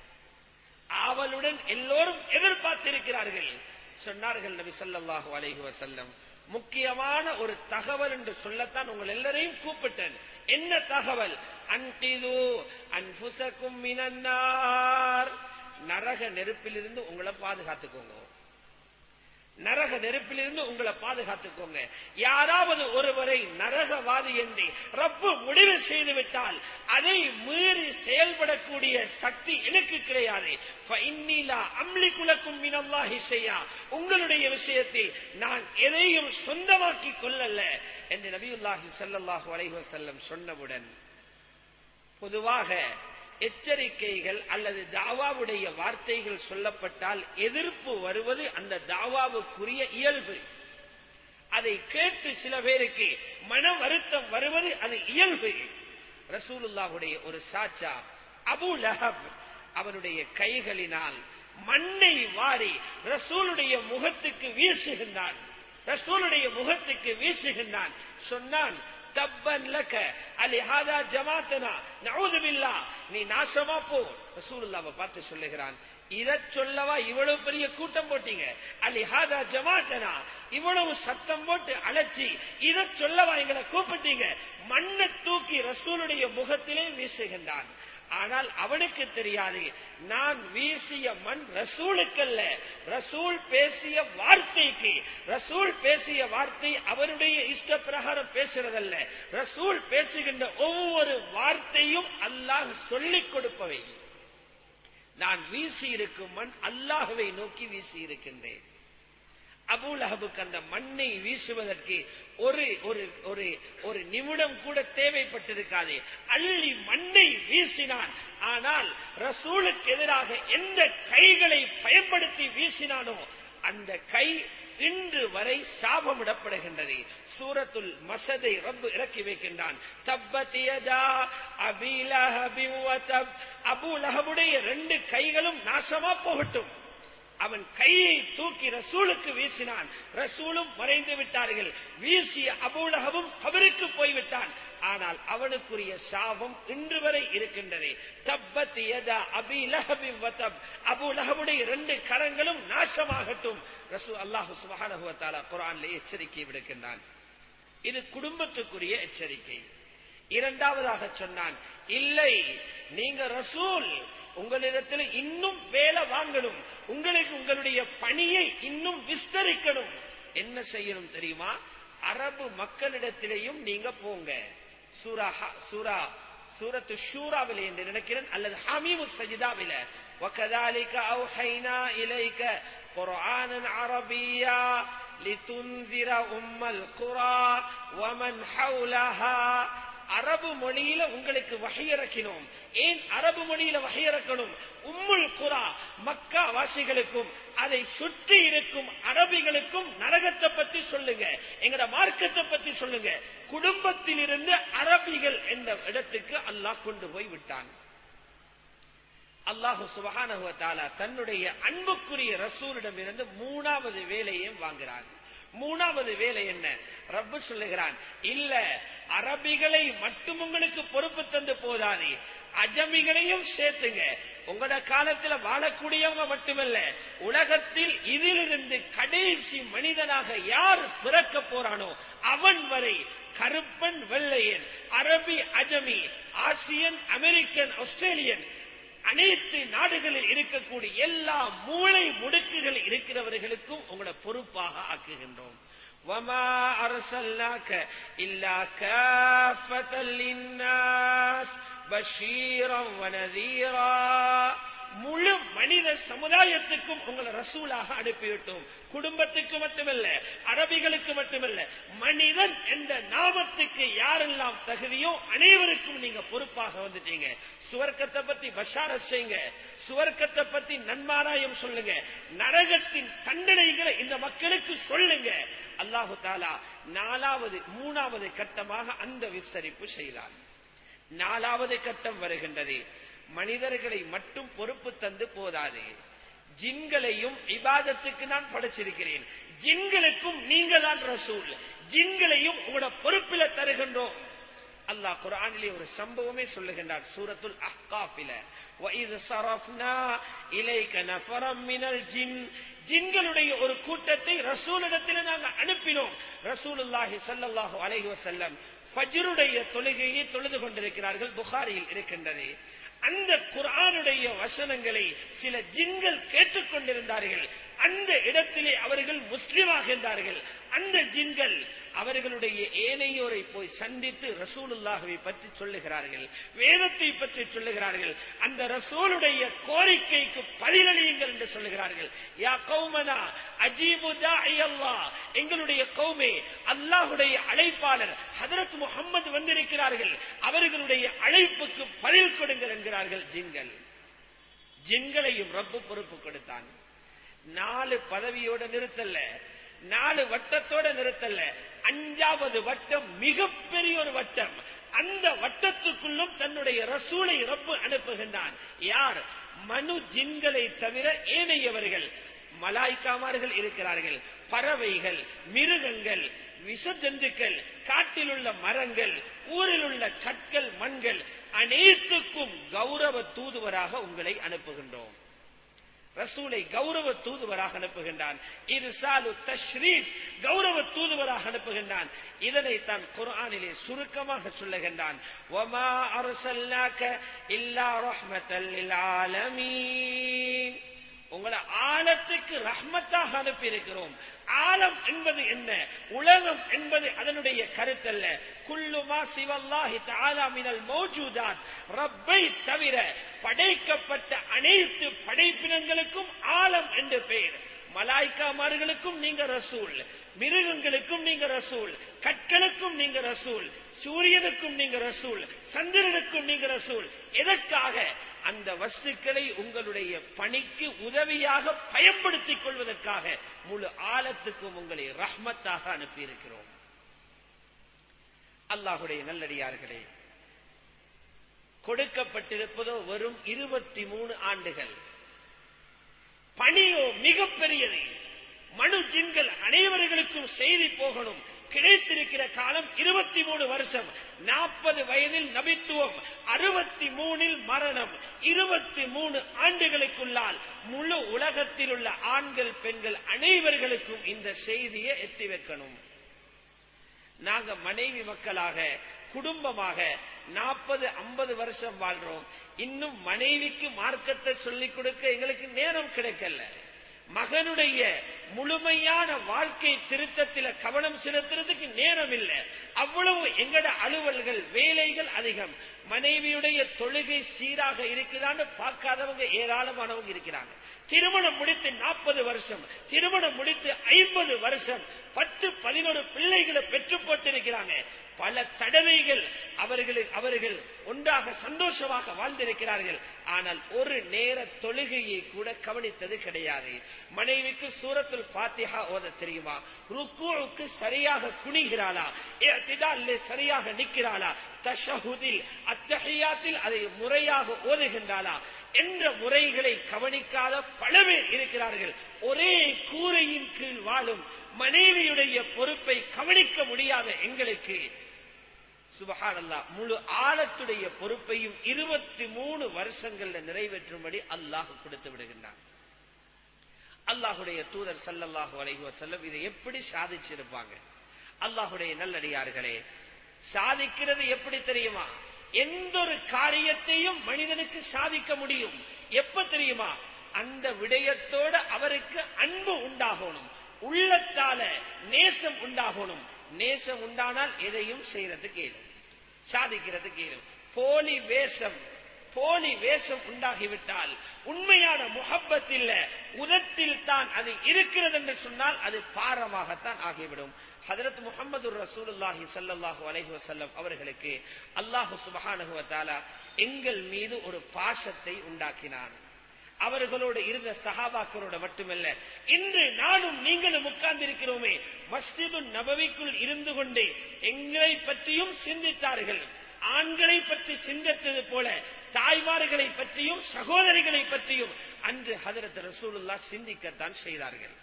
ஆவலுடன் எல்லோரும் எதிர்பார்த்திருக்கிறார்கள் சொன்னார்கள் நபி ஸல்லல்லாஹு அலைஹி வஸல்லம் முக்கியமான ஒரு தகவல் என்று சொல்லத்தான் உங்கள் எல்லாரையும் கூப்பிட்டேன் என்ன தகவல் அன்கிது அன்புசக்கும் மினன்னார் நரக நெருப்பிலிருந்து உங்களை பாதுகாத்துக்கோங்க நரக நெருப்பிலிருந்து உங்களை பாதுகாத்துக்கோங்க யாராவது ஒருவரை நரகவாதி என்று ரப்பு முடிவு செய்து விட்டால் அதை மீறி செயல்படக்கூடிய சக்தி எனக்கு கிடையாது ஃபஇன்னீலா அம்லிகுலக்கும் மினல்லாஹி ஷையா உங்களுடைய விஷயத்தில் நான் எதையும் சொந்தமாக்கிக் கொள்ளல என்று நபியுல்லாஹி ஸல்லல்லாஹு அலைஹி வஸல்லம் சொன்னவுடன் பொதுவாக எச்சரிக்கைகள் அல்லது தாவாவுடைய வார்த்தைகள் சொல்லப்பட்டால் எதிர்ப்பு வருவது அந்த தாவாவுக்குரிய இயல்பு அதை கேட்டு சில பேருக்கு மன வருத்தம் வருவது அது இயல்பு ரசூலுல்லாஹுடைய ஒரு சாச்சா அபு லஹப் அவனுடைய கைகளினால் மண்ணை வாரி ரசூலுடைய முகத்துக்கு வீசுகின்றான் ரசூலுடைய முகத்துக்கு வீசுகின்றான் சொன்னான் தப்பன் லக்க அலிஹாதா ஜமாத்தனா நவுது பில்லா நீ நாசமா போ ரசூலுல்லாவை பார்த்து சொல்லுகிறான் இத சொல்லவா இவ்வளவு பெரிய கூட்டம் போட்டீங்க அலிஹாதா ஜமாத்தனா இவ்வளவு சத்தம் போட்டு அழைச்சி இத சொல்லவா எங்களை கூப்பிட்டீங்க மண்ணை தூக்கி ரசூலுடைய முகத்திலே வீசுகின்றான் ஆனால் அவனுக்கு தெரியாது நான் வீசிய மண் ரசூலுக்கல்ல ரசூல் பேசிய வார்த்தைக்கு ரசூல் பேசிய வார்த்தை அவருடைய இஷ்ட பிரகாரம் பேசுறதல்ல ரசூல் பேசுகின்ற ஒவ்வொரு வார்த்தையும் அல்லாஹ் சொல்லிக் கொடுப்பவை நான் வீசி இருக்கும் மண் அல்லாஹுவை நோக்கி வீசி இருக்கின்றேன் அபூலஹபுக்கு அந்த மண்ணை வீசுவதற்கு ஒரு ஒரு ஒரு ஒரு நிமிடம் கூட தேவைப்பட்டிருக்காது அள்ளி மண்ணை வீசினான் ஆனால் ரசூலுக்கு எதிராக எந்த கைகளை பயன்படுத்தி வீசினானோ அந்த கை இன்று வரை சாபமிடப்படுகின்றது சூரத்துல் மசதை ரப்பு இறக்கி வைக்கின்றான் அபூலஹபுடைய ரெண்டு கைகளும் நாசமா போகட்டும் அவன் கையை தூக்கி ரசூலுக்கு வீசினான் ரசூலும் மறைந்து விட்டார்கள் வீசிய அபூலகவும் கபருக்கு போய்விட்டான் ஆனால் அவனுக்குரிய சாபம் இன்று வரை இருக்கின்றது தப்பத் யதா அபி லஹபின் வதப் அபூ லஹபுடைய இரண்டு கரங்களும் நாசமாகட்டும் ரசூ அல்லாஹு சுப்ஹானஹு வ தஆலா குர்ஆனிலே எச்சரிக்கை விடுக்கின்றான் இது குடும்பத்துக்குரிய எச்சரிக்கை இரண்டாவதாக சொன்னான் இல்லை நீங்க ரசூல் உங்களிடத்தில் இன்னும் வேலை வாங்கணும் உங்களுக்கு உங்களுடைய பணியை இன்னும் விஸ்தரிக்கணும் என்ன செய்யணும் தெரியுமா அரபு மக்களிடத்திலேயும் நீங்க போங்க சூரா சூரா சூரத்து ஷூராவிலே என்று நினைக்கிறேன் அல்லது ஹமீமு சஜிதாவில وكذلك أوحينا إليك قرآنا عربيا لتنذر أم القرى ومن حولها அரபு மொழியில உங்களுக்கு வகையிறக்கினோம் ஏன் அரபு மொழியில வகையிறக்கணும் உம்முல் குரா மக்கா வாசிகளுக்கும் அதை சுற்றி இருக்கும் அரபிகளுக்கும் நரகத்தை பத்தி சொல்லுங்க எங்கட மார்க்கத்தை பத்தி சொல்லுங்க குடும்பத்தில் இருந்து அரபிகள் என்ற இடத்துக்கு அல்லாஹ் கொண்டு போய் விட்டான் அல்லாஹு சுபஹானஹுவத்தாலா தன்னுடைய அன்புக்குரிய ரசூலிடம் இருந்து மூணாவது வேலையும் வாங்குகிறான் மூணாவது வேலை என்ன ரப்பு சொல்லுகிறான் இல்ல அரபிகளை மட்டும் உங்களுக்கு பொறுப்பு தந்து போதாது அஜமிகளையும் சேர்த்துங்க உங்களோட காலத்துல வாழக்கூடியவங்க மட்டுமல்ல உலகத்தில் இதிலிருந்து கடைசி மனிதனாக யார் பிறக்க போறானோ அவன் வரை கருப்பன் வெள்ளையன் அரபி அஜமி ஆசியன் அமெரிக்கன் ஆஸ்திரேலியன் அனைத்து நாடுகளில் இருக்கக்கூடிய எல்லா மூளை முடுக்குகள் இருக்கிறவர்களுக்கும் உங்களை பொறுப்பாக ஆக்குகின்றோம் وما أرسلناك إلا كافة للناس بشيرا ونذيرا முழு மனித சமுதாயத்துக்கும் உங்களை ரசூலாக அனுப்பிவிட்டோம் குடும்பத்துக்கு மட்டுமல்ல அரபிகளுக்கு மட்டுமல்ல மனிதன் என்ற நாமத்துக்கு யாரெல்லாம் தகுதியோ அனைவருக்கும் நீங்க பொறுப்பாக வந்துட்டீங்க சுவர்க்கத்தை பத்தி பஷார செய்யுங்க சுவர்க்கத்தை பத்தி நன்மாராயம் சொல்லுங்க நரகத்தின் தண்டனைகளை இந்த மக்களுக்கு சொல்லுங்க அல்லாஹு தாலா நாலாவது மூணாவது கட்டமாக அந்த விஸ்தரிப்பு செய்தார் நாலாவது கட்டம் வருகின்றது மனிதர்களை மட்டும் பொறுப்பு தந்து போதாது ஜின்களையும் இபாதத்துக்கு நான் படைச்சிருக்கிறேன் ஜின்களுக்கும் நீங்க தான் ரசூல் ஜின்களையும் உங்களோட பொறுப்பில தருகின்றோம் அல்லாஹ் குரானிலே ஒரு சம்பவமே சொல்லுகின்றார் சூரத்துல் அஹ்காஃபில وَإِذْ صَرَفْنَا إِلَيْكَ نَفَرًا مِنَ الْجِنِّ ஜின்களுடைய ஒரு கூட்டத்தை ரசூலிடத்தில் நாங்கள் அனுப்பினோம் ரசூலுல்லாஹி ஸல்லல்லாஹு அலைஹி வஸல்லம் ஃபஜ்ருடைய தொழுகையை தொழுது கொண்டிருக்கிறார்கள் புகாரியில் இருக்கின்றது அந்த குரானுடைய வசனங்களை சில ஜின்கள் கேட்டுக்கொண்டிருந்தார்கள் அந்த இடத்திலே அவர்கள் முஸ்லிமாகின்றார்கள் அந்த ஜின்கள் அவர்களுடைய ஏனையோரை போய் சந்தித்து ரசூலுல்லாஹவை பற்றி சொல்லுகிறார்கள் வேதத்தை பற்றி சொல்லுகிறார்கள் அந்த ரசூலுடைய கோரிக்கைக்கு பதிலளியுங்கள் என்று சொல்லுகிறார்கள் யா கௌமனா அஜீபு அல்லாஹ் எங்களுடைய கௌமே அல்லாஹுடைய அழைப்பாளர் ஹதரத் முகம்மது வந்திருக்கிறார்கள் அவர்களுடைய அழைப்புக்கு பதில் கொடுங்கள் என்கிறார்கள் ஜின்கள் ஜின்களையும் ரப்பு பொறுப்பு கொடுத்தான் நாலு பதவியோட நிறுத்தல்ல நாலு வட்டத்தோட நிறுத்தல்ல அஞ்சாவது வட்டம் மிகப்பெரிய ஒரு வட்டம் அந்த வட்டத்துக்குள்ளும் தன்னுடைய ரசூலை ரப்பு அனுப்புகின்றான் யார் மனு ஜின்களை தவிர ஏனையவர்கள் மலாய்க்காமார்கள் இருக்கிறார்கள் பறவைகள் மிருகங்கள் விஷ ஜந்துக்கள் காட்டில் உள்ள மரங்கள் ஊரில் உள்ள கற்கள் மண்கள் அனைத்துக்கும் கௌரவ தூதுவராக உங்களை அனுப்புகின்றோம் ரசூலை கௌரவ தூதுவராக அனுப்புகின்றான் இர்சாலு தஷ்ரீப் கௌரவ தூதுவராக அனுப்புகின்றான் இதனை தான் குர்ஆனிலே சுருக்கமாக சொல்லுகின்றான் வமா அர்சல்னாக இல்லா ரஹ்மத்தல் லில் ஆலமீன் உங்களை ஆழத்துக்கு ரஹ்மத்தாக அனுப்பி இருக்கிறோம் ஆலம் என்பது என்ன உலகம் என்பது அதனுடைய கருத்தல்ல குல்லுமா சிவல்லாஹி தஆலா மினல் மௌஜூதாத் ரப்பை தவிர படைக்கப்பட்ட அனைத்து படைப்பினங்களுக்கும் ஆலம் என்று பெயர் மலாய்க்காமார்களுக்கும் நீங்க ரசூல் மிருகங்களுக்கும் நீங்க ரசூல் கற்களுக்கும் நீங்க ரசூல் சூரியனுக்கும் நீங்க ரசூல் சந்திரனுக்கும் நீங்க ரசூல் எதற்காக அந்த வஸ்துக்களை உங்களுடைய பணிக்கு உதவியாக பயன்படுத்திக் கொள்வதற்காக முழு ஆழத்துக்கும் உங்களை ரஹ்மத்தாக அனுப்பியிருக்கிறோம் அல்லாஹுடைய நல்லடியார்களே கொடுக்கப்பட்டிருப்பதோ வெறும் இருபத்தி மூணு ஆண்டுகள் பணியோ மிகப்பெரியது மனு ஜின்கள் அனைவர்களுக்கும் செய்தி போகணும் கிடைத்திருக்கிற காலம் இருபத்தி மூணு வருஷம் நாற்பது வயதில் நபித்துவம் அறுபத்தி மூணில் மரணம் இருபத்தி மூணு ஆண்டுகளுக்குள்ளால் முழு உலகத்தில் உள்ள ஆண்கள் பெண்கள் அனைவர்களுக்கும் இந்த செய்தியை எத்தி வைக்கணும் நாங்க மனைவி மக்களாக குடும்பமாக நாற்பது ஐம்பது வருஷம் வாழ்றோம் இன்னும் மனைவிக்கு மார்க்கத்தை சொல்லிக் கொடுக்க எங்களுக்கு நேரம் கிடைக்கல மகனுடைய முழுமையான வாழ்க்கை திருத்தத்தில கவனம் செலுத்துறதுக்கு நேரம் இல்லை அவ்வளவு எங்கட அலுவல்கள் வேலைகள் அதிகம் மனைவியுடைய தொழுகை சீராக இருக்குதான்னு பார்க்காதவங்க ஏராளமானவங்க இருக்கிறாங்க திருமணம் முடித்து நாற்பது வருஷம் திருமணம் முடித்து ஐம்பது வருஷம் பத்து பதினோரு பிள்ளைகளை பெற்று போட்டிருக்கிறாங்க பல தடவைகள் அவர்களுக்கு அவர்கள் ஒன்றாக சந்தோஷமாக வாழ்ந்திருக்கிறார்கள் ஆனால் ஒரு நேர தொழுகையை கூட கவனித்தது கிடையாது மனைவிக்கு சூரத்துல் பாத்திஹா ஓத தெரியுமா ருக்குவுக்கு சரியாக குனிகிறாளா திதாலே சரியாக நிற்கிறாளா தஷஹுதில் அத்தஹியாத்தில் அதை முறையாக ஓதுகின்றாளா என்ற முறைகளை கவனிக்காத பல பேர் இருக்கிறார்கள் ஒரே கூரையின் கீழ் வாழும் மனைவியுடைய பொறுப்பை கவனிக்க முடியாத எங்களுக்கு சுபஹானல்லா முழு ஆழத்துடைய பொறுப்பையும் இருபத்தி மூணு வருஷங்கள்ல நிறைவேற்றும்படி அல்லாஹ் கொடுத்து விடுகின்றான் அல்லாஹுடைய தூதர் சல்லல்லாஹு அலைஹி வஸல்லம் இதை எப்படி சாதிச்சிருப்பாங்க அல்லாஹுடைய நல்லடியார்களே சாதிக்கிறது எப்படி தெரியுமா எந்த ஒரு காரியத்தையும் மனிதனுக்கு சாதிக்க முடியும் எப்ப தெரியுமா அந்த விடயத்தோட அவருக்கு அன்பு உண்டாகணும் உள்ளத்தால நேசம் உண்டாகணும் நேசம் உண்டானால் எதையும் செய்யறதுக்கு இயலும் சாதிக்கிறதுக்கு இயலும் போலி வேஷம் போலி வேஷம் உண்டாகிவிட்டால் உண்மையான முகப்பத் இல்ல உதத்தில் தான் அது இருக்கிறது என்று சொன்னால் அது பாரமாகத்தான் ஆகிவிடும் ஹதரத் முகமது ரசூலுல்லாஹி சல்லாஹூ அலஹி வசல்லம் அவர்களுக்கு அல்லாஹு சுபஹானுவத்தாலா எங்கள் மீது ஒரு பாசத்தை உண்டாக்கினான் அவர்களோடு இருந்த சஹாபாக்களோட மட்டுமல்ல இன்று நானும் நீங்களும் உட்கார்ந்திருக்கிறோமே மஸ்ஜிது நபவிக்குள் இருந்து கொண்டே எங்களை பற்றியும் சிந்தித்தார்கள் ஆண்களை பற்றி சிந்தித்தது போல தாய்மார்களை பற்றியும் சகோதரிகளை பற்றியும் அன்று ஹதரத் ரசூலுல்லா சிந்திக்கத்தான் செய்தார்கள்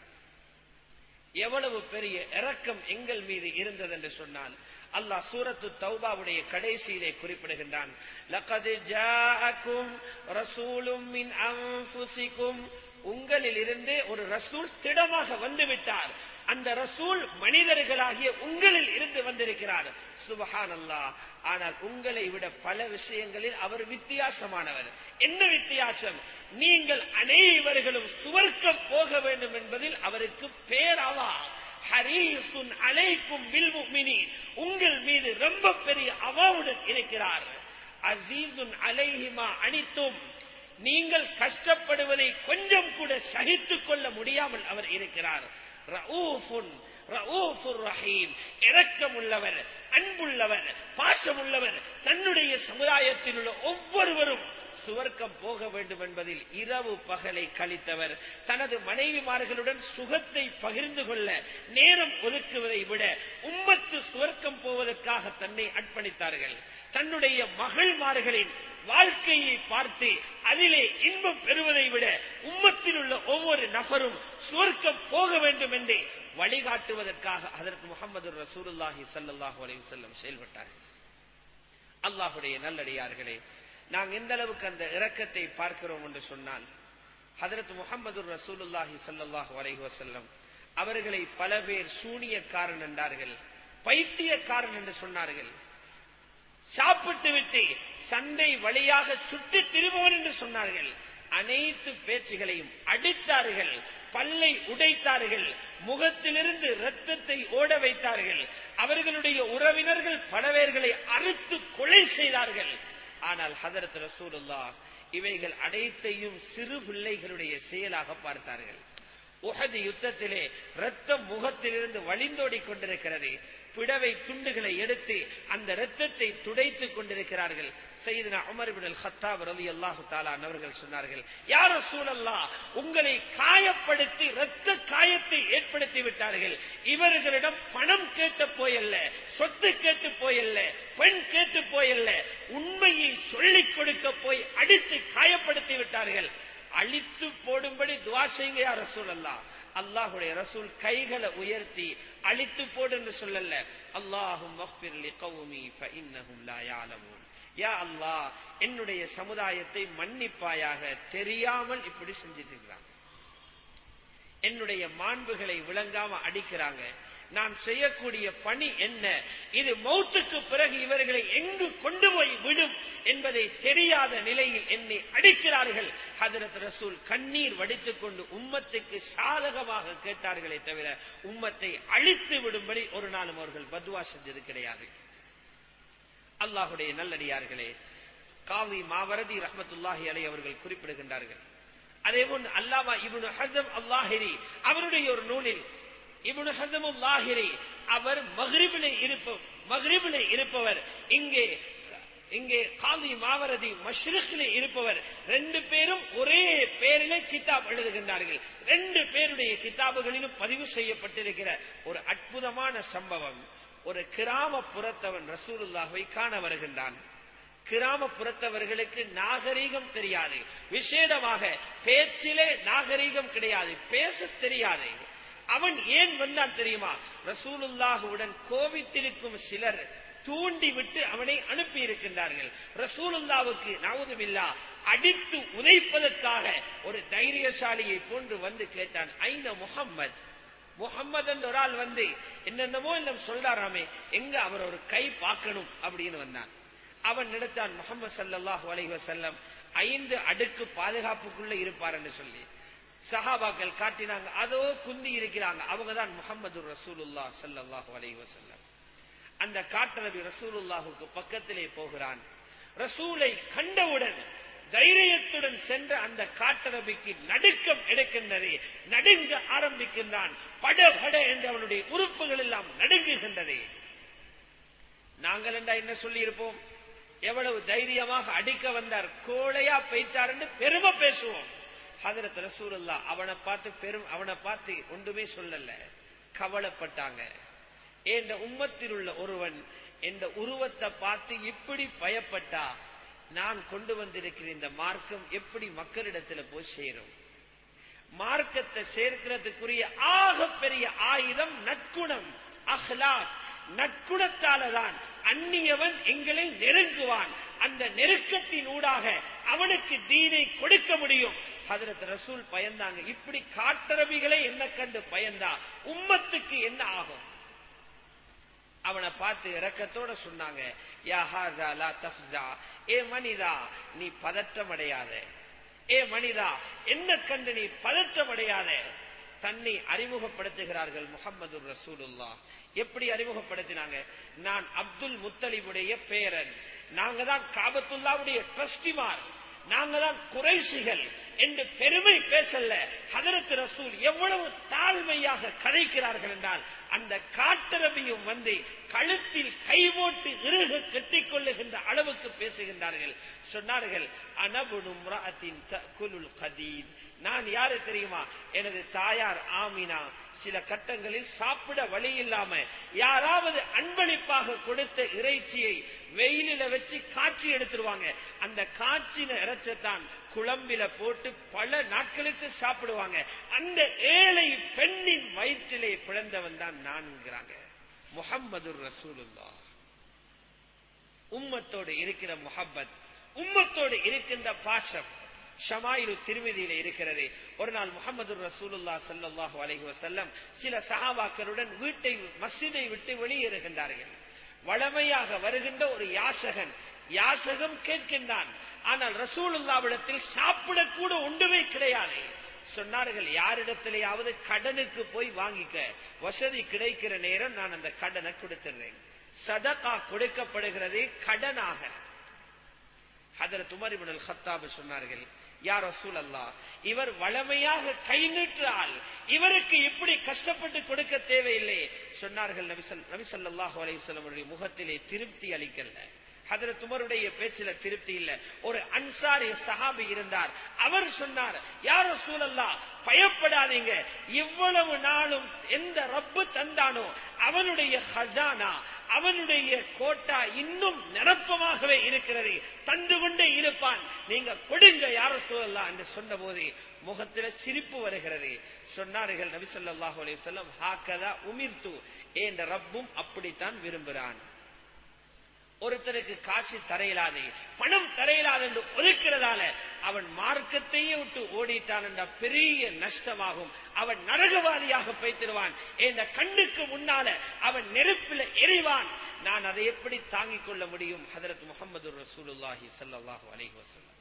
எவ்வளவு பெரிய இரக்கம் எங்கள் மீது இருந்தது என்று சொன்னால் அல்லாஹ் சூரத்து தௌபாவுடைய கடைசியிலே குறிப்பிடுகின்றான் லகது ஜாஅக்கும் ரசூலும் மின் அன்ஃபுசிக்கும் உங்களில் இருந்தே ஒரு ரசூல் திடமாக வந்து விட்டார் அந்த ரசூல் மனிதர்களாகிய உங்களில் இருந்து வந்திருக்கிறார் சுபஹான் அல்லா ஆனால் உங்களை விட பல விஷயங்களில் அவர் வித்தியாசமானவர் என்ன வித்தியாசம் நீங்கள் அனைவர்களும் சுவர்க்கம் போக வேண்டும் என்பதில் அவருக்கு பேராவா ஹரீசுன் அலைக்கும் பில்முமினி உங்கள் மீது ரொம்ப பெரிய அவாவுடன் இருக்கிறார் அசீசுன் அலைஹிமா அனித்தும் நீங்கள் கஷ்டப்படுவதை கொஞ்சம் கூட சகித்துக் கொள்ள முடியாமல் அவர் இருக்கிறார் ரഊഫுன் ரഊஃபுர் ரஹீம் இரக்கமுள்ளவர் அன்புள்ளவர் பாசமுள்ளவர் தன்னுடைய சமுதாயத்தில் உள்ள ஒவ்வொருவரும் சுவர்க்கம் போக வேண்டும் என்பதில் இரவு பகலை கழித்தவர் தனது மனைவிமார்களுடன் சுகத்தை பகிர்ந்து கொள்ள நேரம் ஒதுக்குவதை விட உம்மத்து சுவர்க்கம் போவதற்காக தன்னை அர்ப்பணித்தார்கள் தன்னுடைய மகள்மார்களின் வாழ்க்கையை பார்த்து அதிலே இன்பம் பெறுவதை விட உம்மத்தில் உள்ள ஒவ்வொரு நபரும் சுவர்க்கம் போக வேண்டும் என்று வழிகாட்டுவதற்காக அதற்கு முகமது ரசூலுல்லாஹி சல்லாஹூ அலைஹி செல்லம் செயல்பட்டார்கள் அல்லாஹுடைய நல்லடியார்களே நாங்கள் எந்த அளவுக்கு அந்த இரக்கத்தை பார்க்கிறோம் என்று சொன்னால் ஹதரத் முகமது ரசூலுல்லாஹி ஸல்லல்லாஹு அலைஹி வஸல்லம் அவர்களை பல பேர் சூனியக்காரன் என்றார்கள் பைத்தியக்காரன் என்று சொன்னார்கள் சாப்பிட்டு விட்டு சந்தை வழியாக சுற்றி திரும்பவன் என்று சொன்னார்கள் அனைத்து பேச்சுகளையும் அடித்தார்கள் பல்லை உடைத்தார்கள் முகத்திலிருந்து இரத்தத்தை ஓட வைத்தார்கள் அவர்களுடைய உறவினர்கள் பல பேர்களை அறுத்து கொலை செய்தார்கள் ஆனால் ஹதரத் ரசூலுல்லா இவைகள் அனைத்தையும் சிறு பிள்ளைகளுடைய செயலாக பார்த்தார்கள் உஹது யுத்தத்திலே ரத்தம் முகத்திலிருந்து வழிந்தோடிக் கொண்டிருக்கிறது பிடவை துண்டுகளை எடுத்து அந்த இரத்தத்தை துடைத்துக் கொண்டிருக்கிறார்கள் செய்தனா உமர் பின் ஹத்தாப் ரலி அல்லாஹு தாலான் அவர்கள் சொன்னார்கள் யார் சூழல்லா உங்களை காயப்படுத்தி இரத்த காயத்தை ஏற்படுத்தி விட்டார்கள் இவர்களிடம் பணம் கேட்டு போயல்ல சொத்து கேட்டு போயல்ல பெண் கேட்டு போயல்ல உண்மையை சொல்லிக் கொடுக்க போய் அடித்து காயப்படுத்தி விட்டார்கள் அழித்து போடும்படி துவா செய்யுங்க யார் ரசூல் அல்லா அல்லாஹுடைய ரசூல் கைகளை உயர்த்தி அழித்து போடு என்று சொல்லல அல்லாஹும் யா அல்லாஹ் என்னுடைய சமுதாயத்தை மன்னிப்பாயாக தெரியாமல் இப்படி செஞ்சிட்டு இருக்கிறாங்க என்னுடைய மாண்புகளை விளங்காம அடிக்கிறாங்க நான் செய்யக்கூடிய பணி என்ன இது மௌத்துக்கு பிறகு இவர்களை எங்கு கொண்டு போய் விடும் என்பதை தெரியாத நிலையில் என்னை அடிக்கிறார்கள் ஹதரத் ரசூல் கண்ணீர் வடித்துக் கொண்டு உம்மத்துக்கு சாதகமாக கேட்டார்களே தவிர உம்மத்தை அழித்து விடும்படி ஒரு நாளும் அவர்கள் பத்வா செஞ்சது கிடையாது அல்லாஹுடைய நல்லடியார்களே காவி மாவரதி ரஹமத்துல்லாஹி அலை அவர்கள் குறிப்பிடுகின்றார்கள் அதே போன்று அல்லாமா இபுனு ஹசம் அல்லாஹிரி அவருடைய ஒரு நூலில் இபுனு ஹசம் அல்லாஹிரி அவர் மஹ்ரிபிலே இருப்ப மஹ்ரிபிலே இருப்பவர் இங்கே இங்கே காதி மாவரதி மஷ்ரிக்கிலே இருப்பவர் ரெண்டு பேரும் ஒரே பேரிலே கிதாப் எழுதுகின்றார்கள் ரெண்டு பேருடைய கிதாபுகளிலும் பதிவு செய்யப்பட்டிருக்கிற ஒரு அற்புதமான சம்பவம் ஒரு கிராமப்புறத்தவன் ரசூலுல்லாஹை காண வருகின்றான் கிராமப்புறத்தவர்களுக்கு நாகரீகம் தெரியாது விசேடமாக பேச்சிலே நாகரீகம் கிடையாது பேச தெரியாது அவன் ஏன் வந்தான் தெரியுமா ரசூலுல்லாஹுடன் கோபித்திருக்கும் சிலர் தூண்டி விட்டு அவனை அனுப்பி இருக்கின்றார்கள் ரசூலுல்லாவுக்கு நவுதுமில்லா அடித்து உதைப்பதற்காக ஒரு தைரியசாலியை போன்று வந்து கேட்டான் ஐன முகம்மது முகம்மது என்ற ஒரு ஆள் வந்து என்னென்னமோ என்ன சொல்றாராமே எங்க அவர் ஒரு கை பார்க்கணும் அப்படின்னு வந்தான் அவன் நினைத்தான் முகமது சல்லாஹூ அலைஹி வசல்லம் ஐந்து அடுக்கு பாதுகாப்புக்குள்ள இருப்பார் என்று சொல்லி சஹாபாக்கள் காட்டினாங்க அதோ குந்தி இருக்கிறாங்க அவங்க தான் முகமது ரசூலுல்லா சல்லாஹூ அலைஹி வசல்லம் அந்த காட்டரபி ரசூலுல்லாஹுக்கு பக்கத்திலே போகிறான் ரசூலை கண்டவுடன் தைரியத்துடன் சென்ற அந்த காட்டரபிக்கு நடுக்கம் எடுக்கின்றது நடுங்க ஆரம்பிக்கின்றான் பட பட என்று அவனுடைய உறுப்புகள் எல்லாம் நடுங்குகின்றது நாங்கள் என்றா என்ன சொல்லி இருப்போம் எவ்வளவு தைரியமாக அடிக்க வந்தார் கோழையா பெய்த்தார் என்று பெருமை பேசுவோம் ஹதரத் ரசூலுல்லா அவனை பார்த்து பெரும் அவனை பார்த்து ஒன்றுமே சொல்லல கவலைப்பட்டாங்க என்ற உம்மத்தில் உள்ள ஒருவன் இந்த உருவத்தை பார்த்து இப்படி பயப்பட்டா நான் கொண்டு வந்திருக்கிற இந்த மார்க்கம் எப்படி மக்களிடத்துல போய் சேரும் மார்க்கத்தை சேர்க்கிறதுக்குரிய ஆக பெரிய ஆயுதம் நற்குணம் அஹ்லாக் நற்குணத்தாலதான் அந்நியவன் எங்களை நெருங்குவான் அந்த நெருக்கத்தின் ஊடாக அவனுக்கு தீனை கொடுக்க முடியும் ஹதரத் ரசூல் பயந்தாங்க இப்படி காட்டரபிகளை என்ன கண்டு பயந்தா உம்மத்துக்கு என்ன ஆகும் அவனை பார்த்து இறக்கத்தோட சொன்னாங்க யா ஹாசா லா தஃப்ஸா ஏ மனிதா நீ பதற்றம் அடையாத ஏ மனிதா என்ன கண்டு நீ பதற்றம் அடையாத தன்னை அறிமுகப்படுத்துகிறார்கள் முகமது ரசூலுல்லா எப்படி அறிமுகப்படுத்தினாங்க நான் அப்துல் முத்தலிபுடைய பேரன் நாங்க தான் காபத்துல்லாவுடைய ட்ரஸ்டிமார் நாங்க தான் குறைசிகள் என்று பெருமை பேசல ஹதரத் ரசூல் எவ்வளவு தாழ்மையாக கதைக்கிறார்கள் என்றால் அந்த காட்டரபியும் வந்து கழுத்தில் கை போட்டு இறுக கட்டிக் கொள்ளுகின்ற அளவுக்கு பேசுகின்றார்கள் சொன்னார்கள் அனபுனும் கதீத் நான் யாரு தெரியுமா எனது தாயார் ஆமினா சில கட்டங்களில் சாப்பிட வழி இல்லாம யாராவது அன்பளிப்பாக கொடுத்த இறைச்சியை வெயிலில வச்சு காய்ச்சி எடுத்துருவாங்க அந்த காய்ச்சின இறைச்சத்தான் குழம்பில போட்டு பல நாட்களுக்கு சாப்பிடுவாங்க அந்த ஏழை பெண்ணின் வயிற்றிலே பிறந்தவன் தான் நான்கிறாங்க முகம்மது ரசூலுல்லா உம்மத்தோடு இருக்கிற முகப்பத் உம்மத்தோடு இருக்கின்ற பாசம் ஷமாயிரு திருமதியில இருக்கிறது ஒரு நாள் முகமது ரசூலுல்லா சல்லாஹு அலைஹி வசல்லம் சில சஹாபாக்களுடன் வீட்டை மஸ்ஜிதை விட்டு வெளியேறுகின்றார்கள் வளமையாக வருகின்ற ஒரு யாசகன் யாசகம் கேட்கின்றான் ஆனால் ரசூலுல்லாவிடத்தில் சாப்பிடக்கூட ஒன்றுமே கிடையாது சொன்னார்கள் யாரிடத்திலேயாவது கடனுக்கு போய் வாங்கிக்க வசதி கிடைக்கிற நேரம் நான் அந்த கடனை கொடுத்துறேன் சதகா கொடுக்கப்படுகிறது கடனாக ஹதரத் உமர் இப்னு ஹத்தாப் சொன்னார்கள் யார் ரசூல் அல்லா இவர் வளமையாக கை நீற்றால் இவருக்கு இப்படி கஷ்டப்பட்டு கொடுக்க தேவையில்லை சொன்னார்கள் நபிசல்லாஹு அலைவசல்லமுடைய முகத்திலே திருப்தி அளிக்கல ஹதரத் உமருடைய பேச்சில திருப்தி இல்ல ஒரு அன்சாரி சஹாபி இருந்தார் அவர் சொன்னார் யார சூழல்லா பயப்படாதீங்க இவ்வளவு நாளும் எந்த ரப்பு தந்தானோ அவனுடைய ஹசானா அவனுடைய கோட்டா இன்னும் நிரப்பமாகவே இருக்கிறது தந்து கொண்டே இருப்பான் நீங்க கொடுங்க யார சூழல்லா என்று சொன்ன போது முகத்தில சிரிப்பு வருகிறது சொன்னார்கள் நபிசல்லாஹு அலைஹி வஸல்லம் ஹாக்கதா உமிர்த்து என்ற ரப்பும் அப்படித்தான் விரும்புகிறான் ஒருத்தருக்கு காசு தரையிலாது பணம் தரையிலாது என்று ஒதுக்கிறதால அவன் மார்க்கத்தையே விட்டு ஓடிட்டான் என்ற பெரிய நஷ்டமாகும் அவன் நரகவாதியாக பைத்திருவான் என்ற கண்ணுக்கு முன்னால அவன் நெருப்பில் எரிவான் நான் அதை எப்படி தாங்கிக் கொள்ள முடியும் ஹதரத் முகமது ரசூலுல்லாஹி சல்லாஹூ அலைஹி வசல்லம்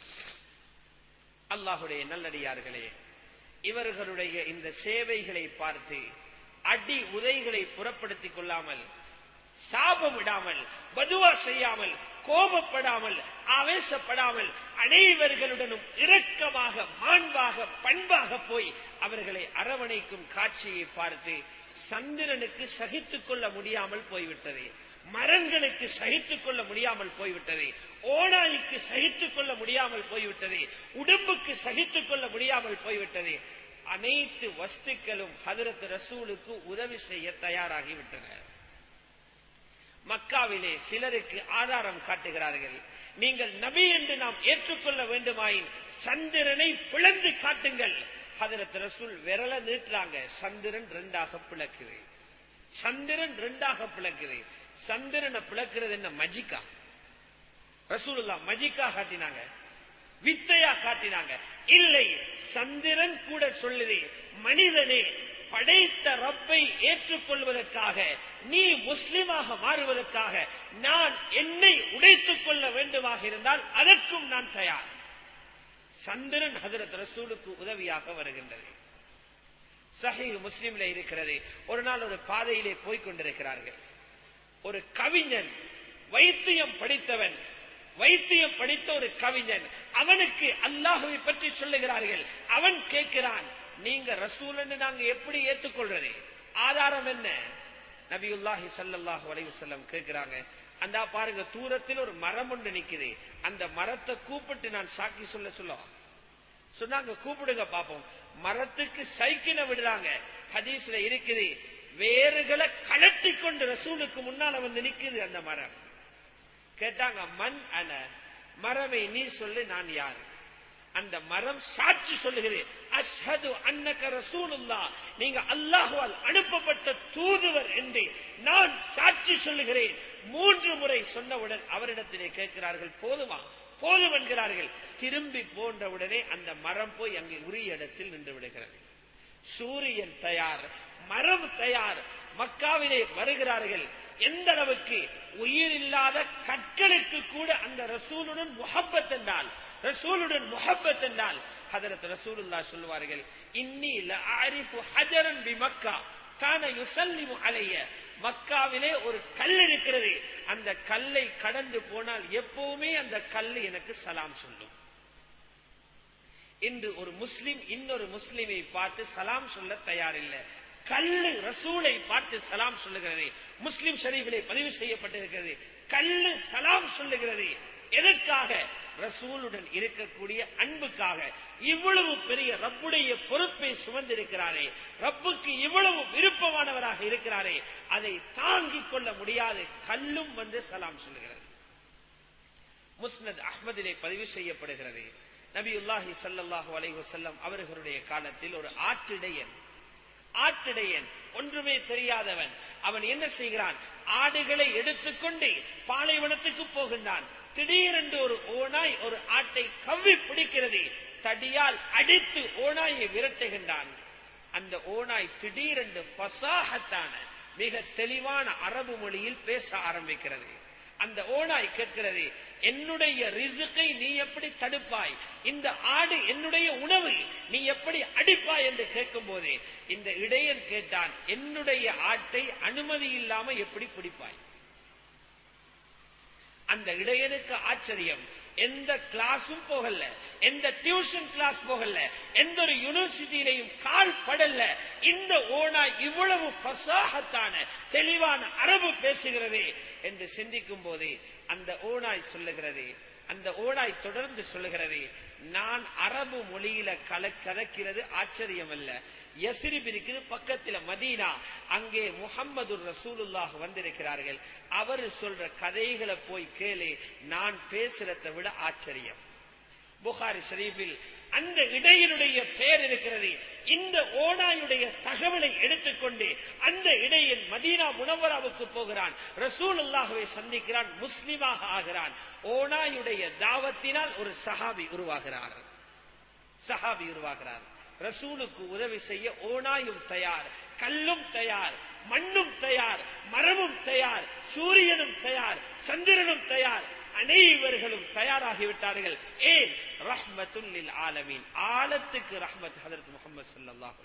அல்லாஹுடைய நல்லடியார்களே இவர்களுடைய இந்த சேவைகளை பார்த்து அடி உதைகளை புறப்படுத்திக் கொள்ளாமல் சாபமிடாமல் பதுவா செய்யாமல் கோபப்படாமல் ஆவேசப்படாமல் அனைவர்களுடனும் இரக்கமாக மாண்பாக பண்பாக போய் அவர்களை அரவணைக்கும் காட்சியை பார்த்து சந்திரனுக்கு சகித்துக் கொள்ள முடியாமல் போய்விட்டது மரங்களுக்கு சகித்துக் கொள்ள முடியாமல் போய்விட்டது ஓனாய்க்கு சகித்துக் கொள்ள முடியாமல் போய்விட்டது உடம்புக்கு சகித்துக் கொள்ள முடியாமல் போய்விட்டது அனைத்து வஸ்துக்களும் ஹதரத் ரசூலுக்கு உதவி செய்ய தயாராகிவிட்டன மக்காவிலே சிலருக்கு ஆதாரம் காட்டுகிறார்கள் நீங்கள் நபி என்று நாம் ஏற்றுக்கொள்ள வேண்டுமாயின் சந்திரனை பிளந்து காட்டுங்கள் ஹதரத் ரசூல் விரல நீட்டுறாங்க சந்திரன் ரெண்டாக பிளக்குது சந்திரன் ரெண்டாக பிளக்குது சந்திரனை பிளக்கிறது என்ன மஜிக்கா ரசூலுல்லா மஜிக்கா காட்டினாங்க வித்தையா காட்டினாங்க இல்லை சந்திரன் கூட சொல்லுது மனிதனே படைத்த ரப்பை ஏற்றுக்கொள்வதற்காக நீ முஸ்லிமாக மாறுவதற்காக நான் என்னை உடைத்துக் கொள்ள வேண்டுமாக இருந்தால் அதற்கும் நான் தயார் சந்திரன் ஹதரத் ரசூலுக்கு உதவியாக வருகின்றது சஹி முஸ்லிம்ல இருக்கிறது ஒரு நாள் ஒரு பாதையிலே போய்கொண்டிருக்கிறார்கள் ஒரு கவிஞன் வைத்தியம் படித்தவன் வைத்தியம் படித்த ஒரு கவிஞன் அவனுக்கு அல்லாஹுவை பற்றி சொல்லுகிறார்கள் அவன் கேட்கிறான் நீங்க ரசூல் நாங்க எப்படி ஏற்றுக்கொள்றது ஆதாரம் என்ன நபியுல்லாஹி சல்லாஹூ அலைவசல்லம் கேட்கிறாங்க அந்த பாருங்க தூரத்தில் ஒரு மரம் ஒன்று நிக்குது அந்த மரத்தை கூப்பிட்டு நான் சாக்கி சொல்ல சொல்லவா சொன்னாங்க கூப்பிடுங்க பாப்போம் மரத்துக்கு சைக்கிளை விடுறாங்க ஹதீஸ்ல இருக்குது வேறுகளை கலட்டி கொண்டு ரசூலுக்கு முன்னால வந்து நிக்குது அந்த மரம் கேட்டாங்க மண் அன மரமே நீ சொல்லு நான் யாரு அந்த மரம் சாட்சி சொல்லுகிறது அஷ்ஹது அன்னக ரசூலுல்லா நீங்க அல்லாஹுவால் அனுப்பப்பட்ட தூதுவர் என்று நான் சாட்சி சொல்லுகிறேன் மூன்று முறை சொன்னவுடன் அவரிடத்திலே கேட்கிறார்கள் போதுமா போதும் என்கிறார்கள் திரும்பி போன்றவுடனே அந்த மரம் போய் அங்கே உரிய இடத்தில் நின்று விடுகிறது சூரியன் தயார் மரம் தயார் மக்காவிலே வருகிறார்கள் எந்த அளவுக்கு உயிர் இல்லாத கற்களுக்கு கூட அந்த ரசூலுடன் முகப்பத் என்றால் ரசூலுடன் முகப்பத் என்றால் ஹதரத் ரசூலுல்லா சொல்லுவார்கள் இன்னி லஅரிஃபு ஹஜரன் பி மக்கா கான யுசல்லிமு அலைய மக்காவிலே ஒரு கல் இருக்கிறது அந்த கல்லை கடந்து போனால் எப்பவுமே அந்த கல் எனக்கு சலாம் சொல்லும் இன்று ஒரு முஸ்லிம் இன்னொரு முஸ்லிமை பார்த்து சலாம் சொல்ல தயாரில்லை கல்லு ரசூலை பார்த்து சலாம் சொல்லுகிறது முஸ்லிம் ஷரீஃபிலே பதிவு செய்யப்பட்டிருக்கிறது கல்லு சலாம் சொல்லுகிறது எதற்காக ரசூலுடன் இருக்கக்கூடிய அன்புக்காக இவ்வளவு பெரிய ரப்புடைய பொறுப்பை சுமந்திருக்கிறாரே ரப்புக்கு இவ்வளவு விருப்பமானவராக இருக்கிறாரே அதை தாங்கிக் கொள்ள முடியாது கல்லும் வந்து சலாம் சொல்லுகிறது முஸ்னத் அஹ்மதிலே பதிவு செய்யப்படுகிறது நபியுல்லாஹி சல்லாஹூ அலைஹு செல்லம் அவர்களுடைய காலத்தில் ஒரு ஆட்டிடையன் ஆட்டிடையன் ஒன்றுமே தெரியாதவன் அவன் என்ன செய்கிறான் ஆடுகளை எடுத்துக்கொண்டு பாலைவனத்துக்கு போகின்றான் திடீரென்று ஒரு ஓனாய் ஒரு ஆட்டை கவ்வி பிடிக்கிறது தடியால் அடித்து ஓனாயை விரட்டுகின்றான் அந்த ஓனாய் திடீரென்று பசாகத்தான மிக தெளிவான அரபு மொழியில் பேச ஆரம்பிக்கிறது அந்த ஓனாய் கேட்கிறது என்னுடைய ரிசுக்கை நீ எப்படி தடுப்பாய் இந்த ஆடு என்னுடைய உணவு நீ எப்படி அடிப்பாய் என்று கேட்கும் போதே இந்த இடையன் கேட்டான் என்னுடைய ஆட்டை அனுமதி இல்லாம எப்படி பிடிப்பாய் அந்த இடையனுக்கு ஆச்சரியம் எந்த கிளாஸும் போகல எந்த டியூஷன் கிளாஸ் போகல எந்த ஒரு யூனிவர்சிட்டியிலையும் கால் படல இந்த ஓனாய் இவ்வளவு பசாகத்தான தெளிவான அரபு பேசுகிறதே என்று சிந்திக்கும் போதே அந்த ஓனாய் சொல்லுகிறது அந்த ஓனாய் தொடர்ந்து சொல்லுகிறது நான் அரபு மொழியில கல கலக்கிறது ஆச்சரியம் அல்ல எசிரிப் இருக்குது பக்கத்துல மதீனா அங்கே முகம்மது ரசூலுல்லாஹ் வந்திருக்கிறார்கள் அவர் சொல்ற கதைகளை போய் கேளு நான் பேசுறதை விட ஆச்சரியம் புகாரி ஷரீஃபில் அந்த இடையினுடைய பெயர் இருக்கிறது இந்த ஓனாயுடைய தகவலை எடுத்துக்கொண்டு அந்த இடையின் மதீனா முனவராவுக்கு போகிறான் ரசூல் அல்லாஹுவை சந்திக்கிறான் முஸ்லிமாக ஆகிறான் ஓனாயுடைய தாவத்தினால் ஒரு சஹாபி உருவாகிறார் சஹாபி உருவாகிறார் ரசூலுக்கு உதவி செய்ய ஓனாயும் தயார் கல்லும் தயார் மண்ணும் தயார் மரமும் தயார் சூரியனும் தயார் சந்திரனும் தயார் அனைவர்களும் தயாராகிவிட்டார்கள் ஏன் ரஹ்மத்துல் ஆலமீன் ஆலத்துக்கு ரஹ்மத் ஹதரத் முகமது சல்லாஹ்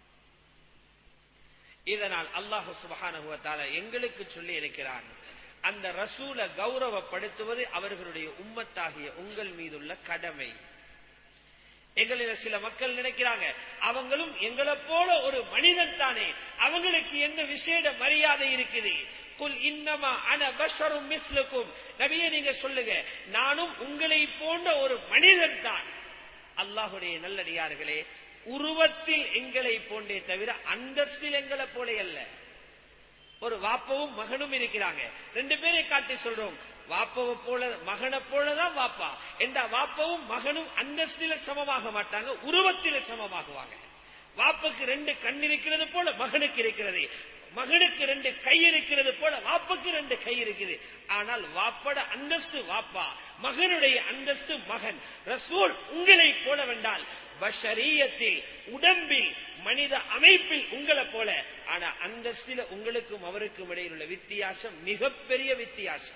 இதனால் அல்லாஹு சுபஹான எங்களுக்கு சொல்லி இருக்கிறான் அந்த ரசூலை கௌரவப்படுத்துவது அவர்களுடைய உம்மத்தாகிய உங்கள் மீதுள்ள கடமை எங்களில சில மக்கள் நினைக்கிறாங்க அவங்களும் எங்களை போல ஒரு மனிதன் தானே அவங்களுக்கு என்ன விசேட மரியாதை இருக்குது குல் இன்னமா அன பஷரும் மிஸ்லுக்கும் நபிய நீங்க சொல்லுங்க நானும் உங்களை போன்ற ஒரு மனிதன் தான் அல்லாஹுடைய நல்லடியார்களே உருவத்தில் எங்களை போன்றே தவிர அந்தஸ்தில் எங்களை போல அல்ல ஒரு வாப்பவும் மகனும் இருக்கிறாங்க ரெண்டு பேரை காட்டி சொல்றோம் வாப்பவை போல மகனை போலதான் வாப்பா என்ற வாப்பவும் மகனும் அந்தஸ்தில சமமாக மாட்டாங்க உருவத்தில சமமாகுவாங்க வாப்புக்கு ரெண்டு கண் இருக்கிறது போல மகனுக்கு இருக்கிறது மகனுக்கு ரெண்டு கை இருக்கிறது போல வாப்புக்கு ரெண்டு கை இருக்குது ஆனால் வாப்பட அந்தஸ்து வாப்பா மகனுடைய அந்தஸ்து மகன் ரசூல் உங்களை போல வென்றால் பஷரியத்தில் உடம்பில் மனித அமைப்பில் உங்களை போல ஆனா அந்தஸ்தில உங்களுக்கும் அவருக்கும் இடையில் உள்ள வித்தியாசம் மிகப்பெரிய வித்தியாசம்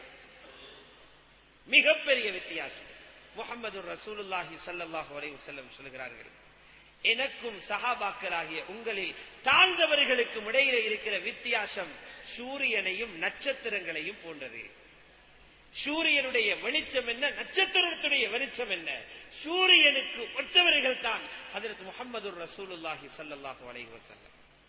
மிகப்பெரிய வித்தியாசம் முகமது ரசூலுல்லாஹி சல்லாஹூ அலைவசல்லம் சொல்கிறார்கள் எனக்கும் சகாபாக்களாகிய உங்களில் தாழ்ந்தவர்களுக்கும் இடையில இருக்கிற வித்தியாசம் சூரியனையும் நட்சத்திரங்களையும் போன்றது சூரியனுடைய வெளிச்சம் என்ன நட்சத்திரத்துடைய வெளிச்சம் என்ன சூரியனுக்கு ஒற்றவர்கள் தான் ஹதரத் முகமது ரசூலுல்லாஹி சல்லாஹூ அலைஹி வசல்லம்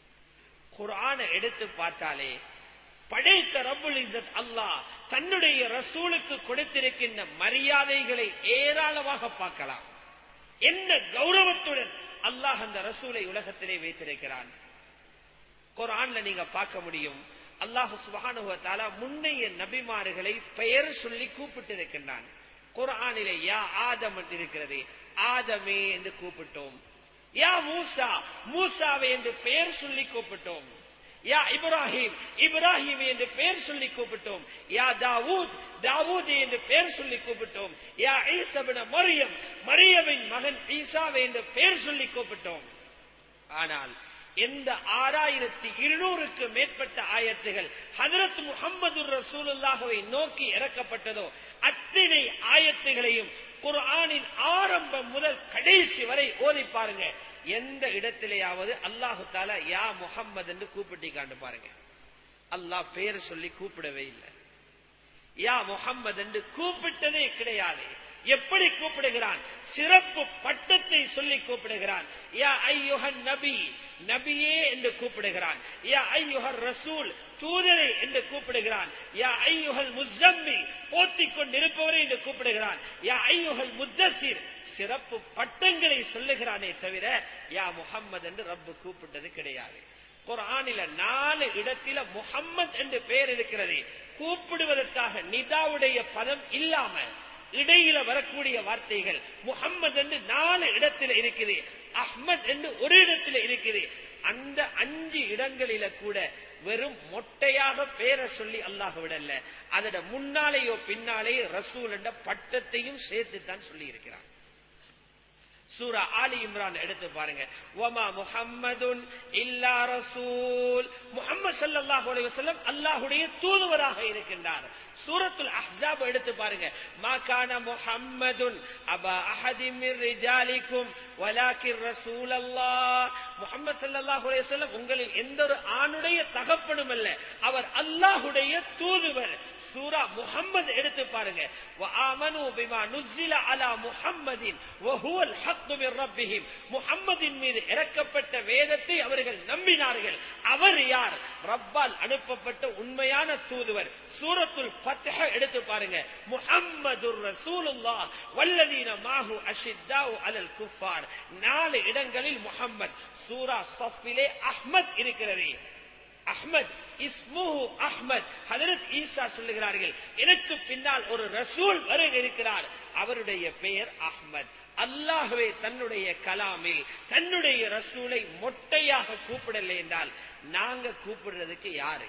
குரான எடுத்து பார்த்தாலே படைத்த ரப்புல் இசத் அல்லாஹ் தன்னுடைய ரசூலுக்கு கொடுத்திருக்கின்ற மரியாதைகளை ஏராளமாக பார்க்கலாம் என்ன கௌரவத்துடன் அல்லாஹ் அந்த ரசூலை உலகத்திலே வைத்திருக்கிறான் குரான்ல நீங்க பார்க்க முடியும் அல்லாஹு சுபானுவத்தால முன்னைய நபிமார்களை பெயர் சொல்லி கூப்பிட்டிருக்கின்றான் குரானிலே யா ஆதம் என்று இருக்கிறது ஆதமே என்று கூப்பிட்டோம் யா மூசா மூசாவை என்று பெயர் சொல்லி கூப்பிட்டோம் யா இப்ராஹிம் இப்ராஹிம் என்று பெயர் சொல்லி கூப்பிட்டோம் யா தாவூத் தாவூத் என்று பெயர் சொல்லி கூப்பிட்டோம் யா ஈசபின மரியம் மரியமின் மகன் ஈசாவை என்று பெயர் சொல்லி கூப்பிட்டோம் ஆனால் எந்த ஆறாயிரத்தி இருநூறுக்கு மேற்பட்ட ஆயத்துகள் ஹதரத் முகமது ரசூலுல்லாஹவை நோக்கி இறக்கப்பட்டதோ அத்தனை ஆயத்துகளையும் குர்ஆனின் ஆரம்பம் முதல் கடைசி வரை ஓதி பாருங்க எந்த இடத்திலேயாவது அல்லாஹு தாலா யா முகம்மது என்று கூப்பிட்டு காண்டு பாருங்க அல்லாஹ் பேர் சொல்லி கூப்பிடவே இல்லை யா முகம்மது என்று கூப்பிட்டதே கிடையாது எப்படி கூப்பிடுகிறான் சிறப்பு பட்டத்தை சொல்லி கூப்பிடுகிறான் யா ஐயுகன் நபி நபியே என்று கூப்பிடுகிறான் யா ஐயுகர் ரசூல் தூதரை என்று கூப்பிடுகிறான் யா ஐயுகல் முஸ்ஸம்மி போத்திக் கொண்டிருப்பவரை என்று கூப்பிடுகிறான் யா ஐயுகல் முத்தசிர் சிறப்பு பட்டங்களை சொல்லுகிறானே தவிர யா முகம்மது என்று ரப்பு கூப்பிட்டது கிடையாது குரானில நாலு இடத்தில முகம்மது என்று பெயர் இருக்கிறது கூப்பிடுவதற்காக நிதாவுடைய பதம் இல்லாம இடையில வரக்கூடிய வார்த்தைகள் முகம்மது என்று நாலு இடத்துல இருக்குது அஹ்மத் என்று ஒரு இடத்துல இருக்குது அந்த அஞ்சு இடங்களில கூட வெறும் மொட்டையாக பேரை சொல்லி அல்லாஹ் விடல அதோட முன்னாலேயோ பின்னாலேயோ ரசூல் என்ற பட்டத்தையும் சேர்த்து தான் சொல்லி இருக்கிறான் சூரா ஆலி இம்ரான் எடுத்து பாருங்க ஒமா முஹம்மதுன் இல்லா ரசூல் முஹம்மது ஸல்லல்லாஹு அலைஹி வஸல்லம் அல்லாஹ்வுடைய தூதுவராக இருக்கின்றார் சூரத்துல் அஹ்ஸாப் எடுத்து பாருங்க மா கான முஹம்மதுன் அபா அஹதின் மின் ரிஜாலிக்கும் வலாக்கிர் ரசூலல்லாஹ் முஹம்மது ஸல்லல்லாஹு அலைஹி வஸல்லம் உங்களில் எந்த ஒரு ஆணுடைய தகப்பனும் அல்ல அவர் அல்லாஹ்வுடைய தூதுவர் சூரா முஹம்மது எடுத்து பாருங்க وآمنوا بما نزل على محمد وهو الحق من ربهم முஹம்மதின் மீது இறக்கப்பட்ட வேதத்தை அவர்கள் நம்பினார்கள் அவர் யார் ரப்பால் அனுப்பப்பட்ட உண்மையான தூதுவர் சூரத்துல் ஃபத்ஹ எடுத்து பாருங்க முஹம்மதுர் ரசூலுல்லாஹ் வல்லதீன மாஹு அஷித்தாஉ அலல் குஃபார் நாலு இடங்களில் முஹம்மத் சூரா சஃபிலே அஹ்மத் இருக்கிறது அஹ்மத் இஸ்முஹு அஹ்மத் ஹதரத் ஈசா சொல்லுகிறார்கள் எனக்கு பின்னால் ஒரு ரசூல் வருக இருக்கிறார் அவருடைய பெயர் அஹ்மத் அல்லாஹ்வே தன்னுடைய கலாமில் தன்னுடைய ரசூலை மொட்டையாக கூப்பிடலை என்றால் நாங்க கூப்பிடுறதுக்கு யாரு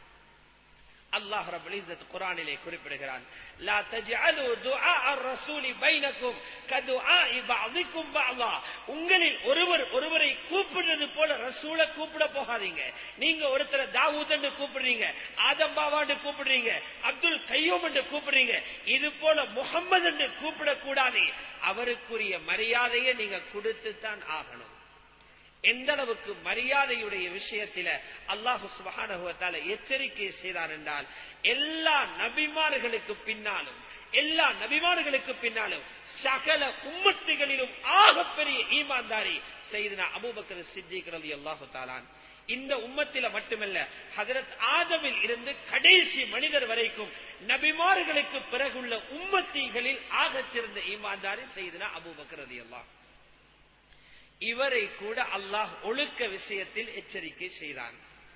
அல்லாஹ் ரப்பல் இஸ்ஸத் குர்ஆனிலே குறிப்பிடுகிறான் லா தஜஅலு துஆ ar-ரசூலி பைனக்கும் கதுஆஇ பஅதிக்கும் பஅதா உங்களில் ஒருவர் ஒருவரை கூப்பிடுறது போல ரசூலை கூப்பிட போகாதீங்க நீங்க ஒருத்தரை தாவூத் என்று கூப்பிடுறீங்க ஆதம் பாவான்னு கூப்பிடுறீங்க அப்துல் கையூம் என்று கூப்பிடுறீங்க இது போல முகம்மது என்று கூப்பிட கூடாது அவருக்குரிய மரியாதையை நீங்க கொடுத்து தான் ஆகணும் எந்த அளவுக்கு மரியாதையுடைய விஷயத்தில அல்லாஹு சுபகானுவத்தால எச்சரிக்கை செய்தார் என்றால் எல்லா நபிமார்களுக்கு பின்னாலும் எல்லா நபிமார்களுக்கு பின்னாலும் சகல உம்மத்துகளிலும் ஆகப்பெரிய ஈமான்தாரி செய்தனா அபூபக்கர் சித்திக்கிறது அல்லாஹு தாலான் இந்த உம்மத்தில மட்டுமல்ல ஹதரத் ஆதமில் இருந்து கடைசி மனிதர் வரைக்கும் நபிமார்களுக்கு பிறகுள்ள உம்மத்திகளில் ஆகச் சிறந்த ஈமான்தாரி செய்தனா அபூபக்கர் ரதி அல்லாஹ் இவரை கூட அல்லாஹ் ஒழுக்க விஷயத்தில் எச்சரிக்கை செய்தான்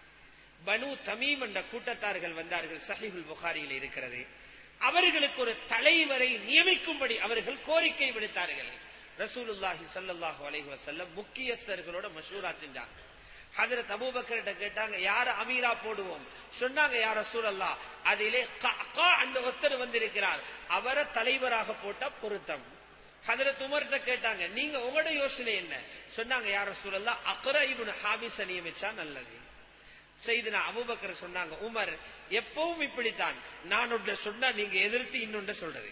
பனு தமீம் என்ற கூட்டத்தார்கள் வந்தார்கள் சஹிஹுல் புகாரியில் இருக்கிறது அவர்களுக்கு ஒரு தலைவரை நியமிக்கும்படி அவர்கள் கோரிக்கை விடுத்தார்கள் ரசூலுல்லாஹி ஸல்லல்லாஹு அலைஹி வஸல்லம் முக்கியஸ்தர்களோட மஷூரா செஞ்சாங்க ஹஜரத் அபூபக்கர்கிட்ட கேட்டாங்க யார அமீரா போடுவோம் சொன்னாங்க யார சூழல்லா அதிலே கா அந்த ஒருத்தர் வந்திருக்கிறார் அவரை தலைவராக போட்டா பொருத்தம் ஹதரத் உமர்கிட்ட கேட்டாங்க நீங்க உங்களோட யோசனை என்ன சொன்னாங்க யார சூழல்லா அக்ர இவனு ஹாபிஸ நியமிச்சா நல்லது செய்து அபுபக்கர் சொன்னாங்க உமர் எப்பவும் இப்படித்தான் நான் ஒன்றை சொன்னா நீங்க எதிர்த்து இன்னொன்று சொல்றது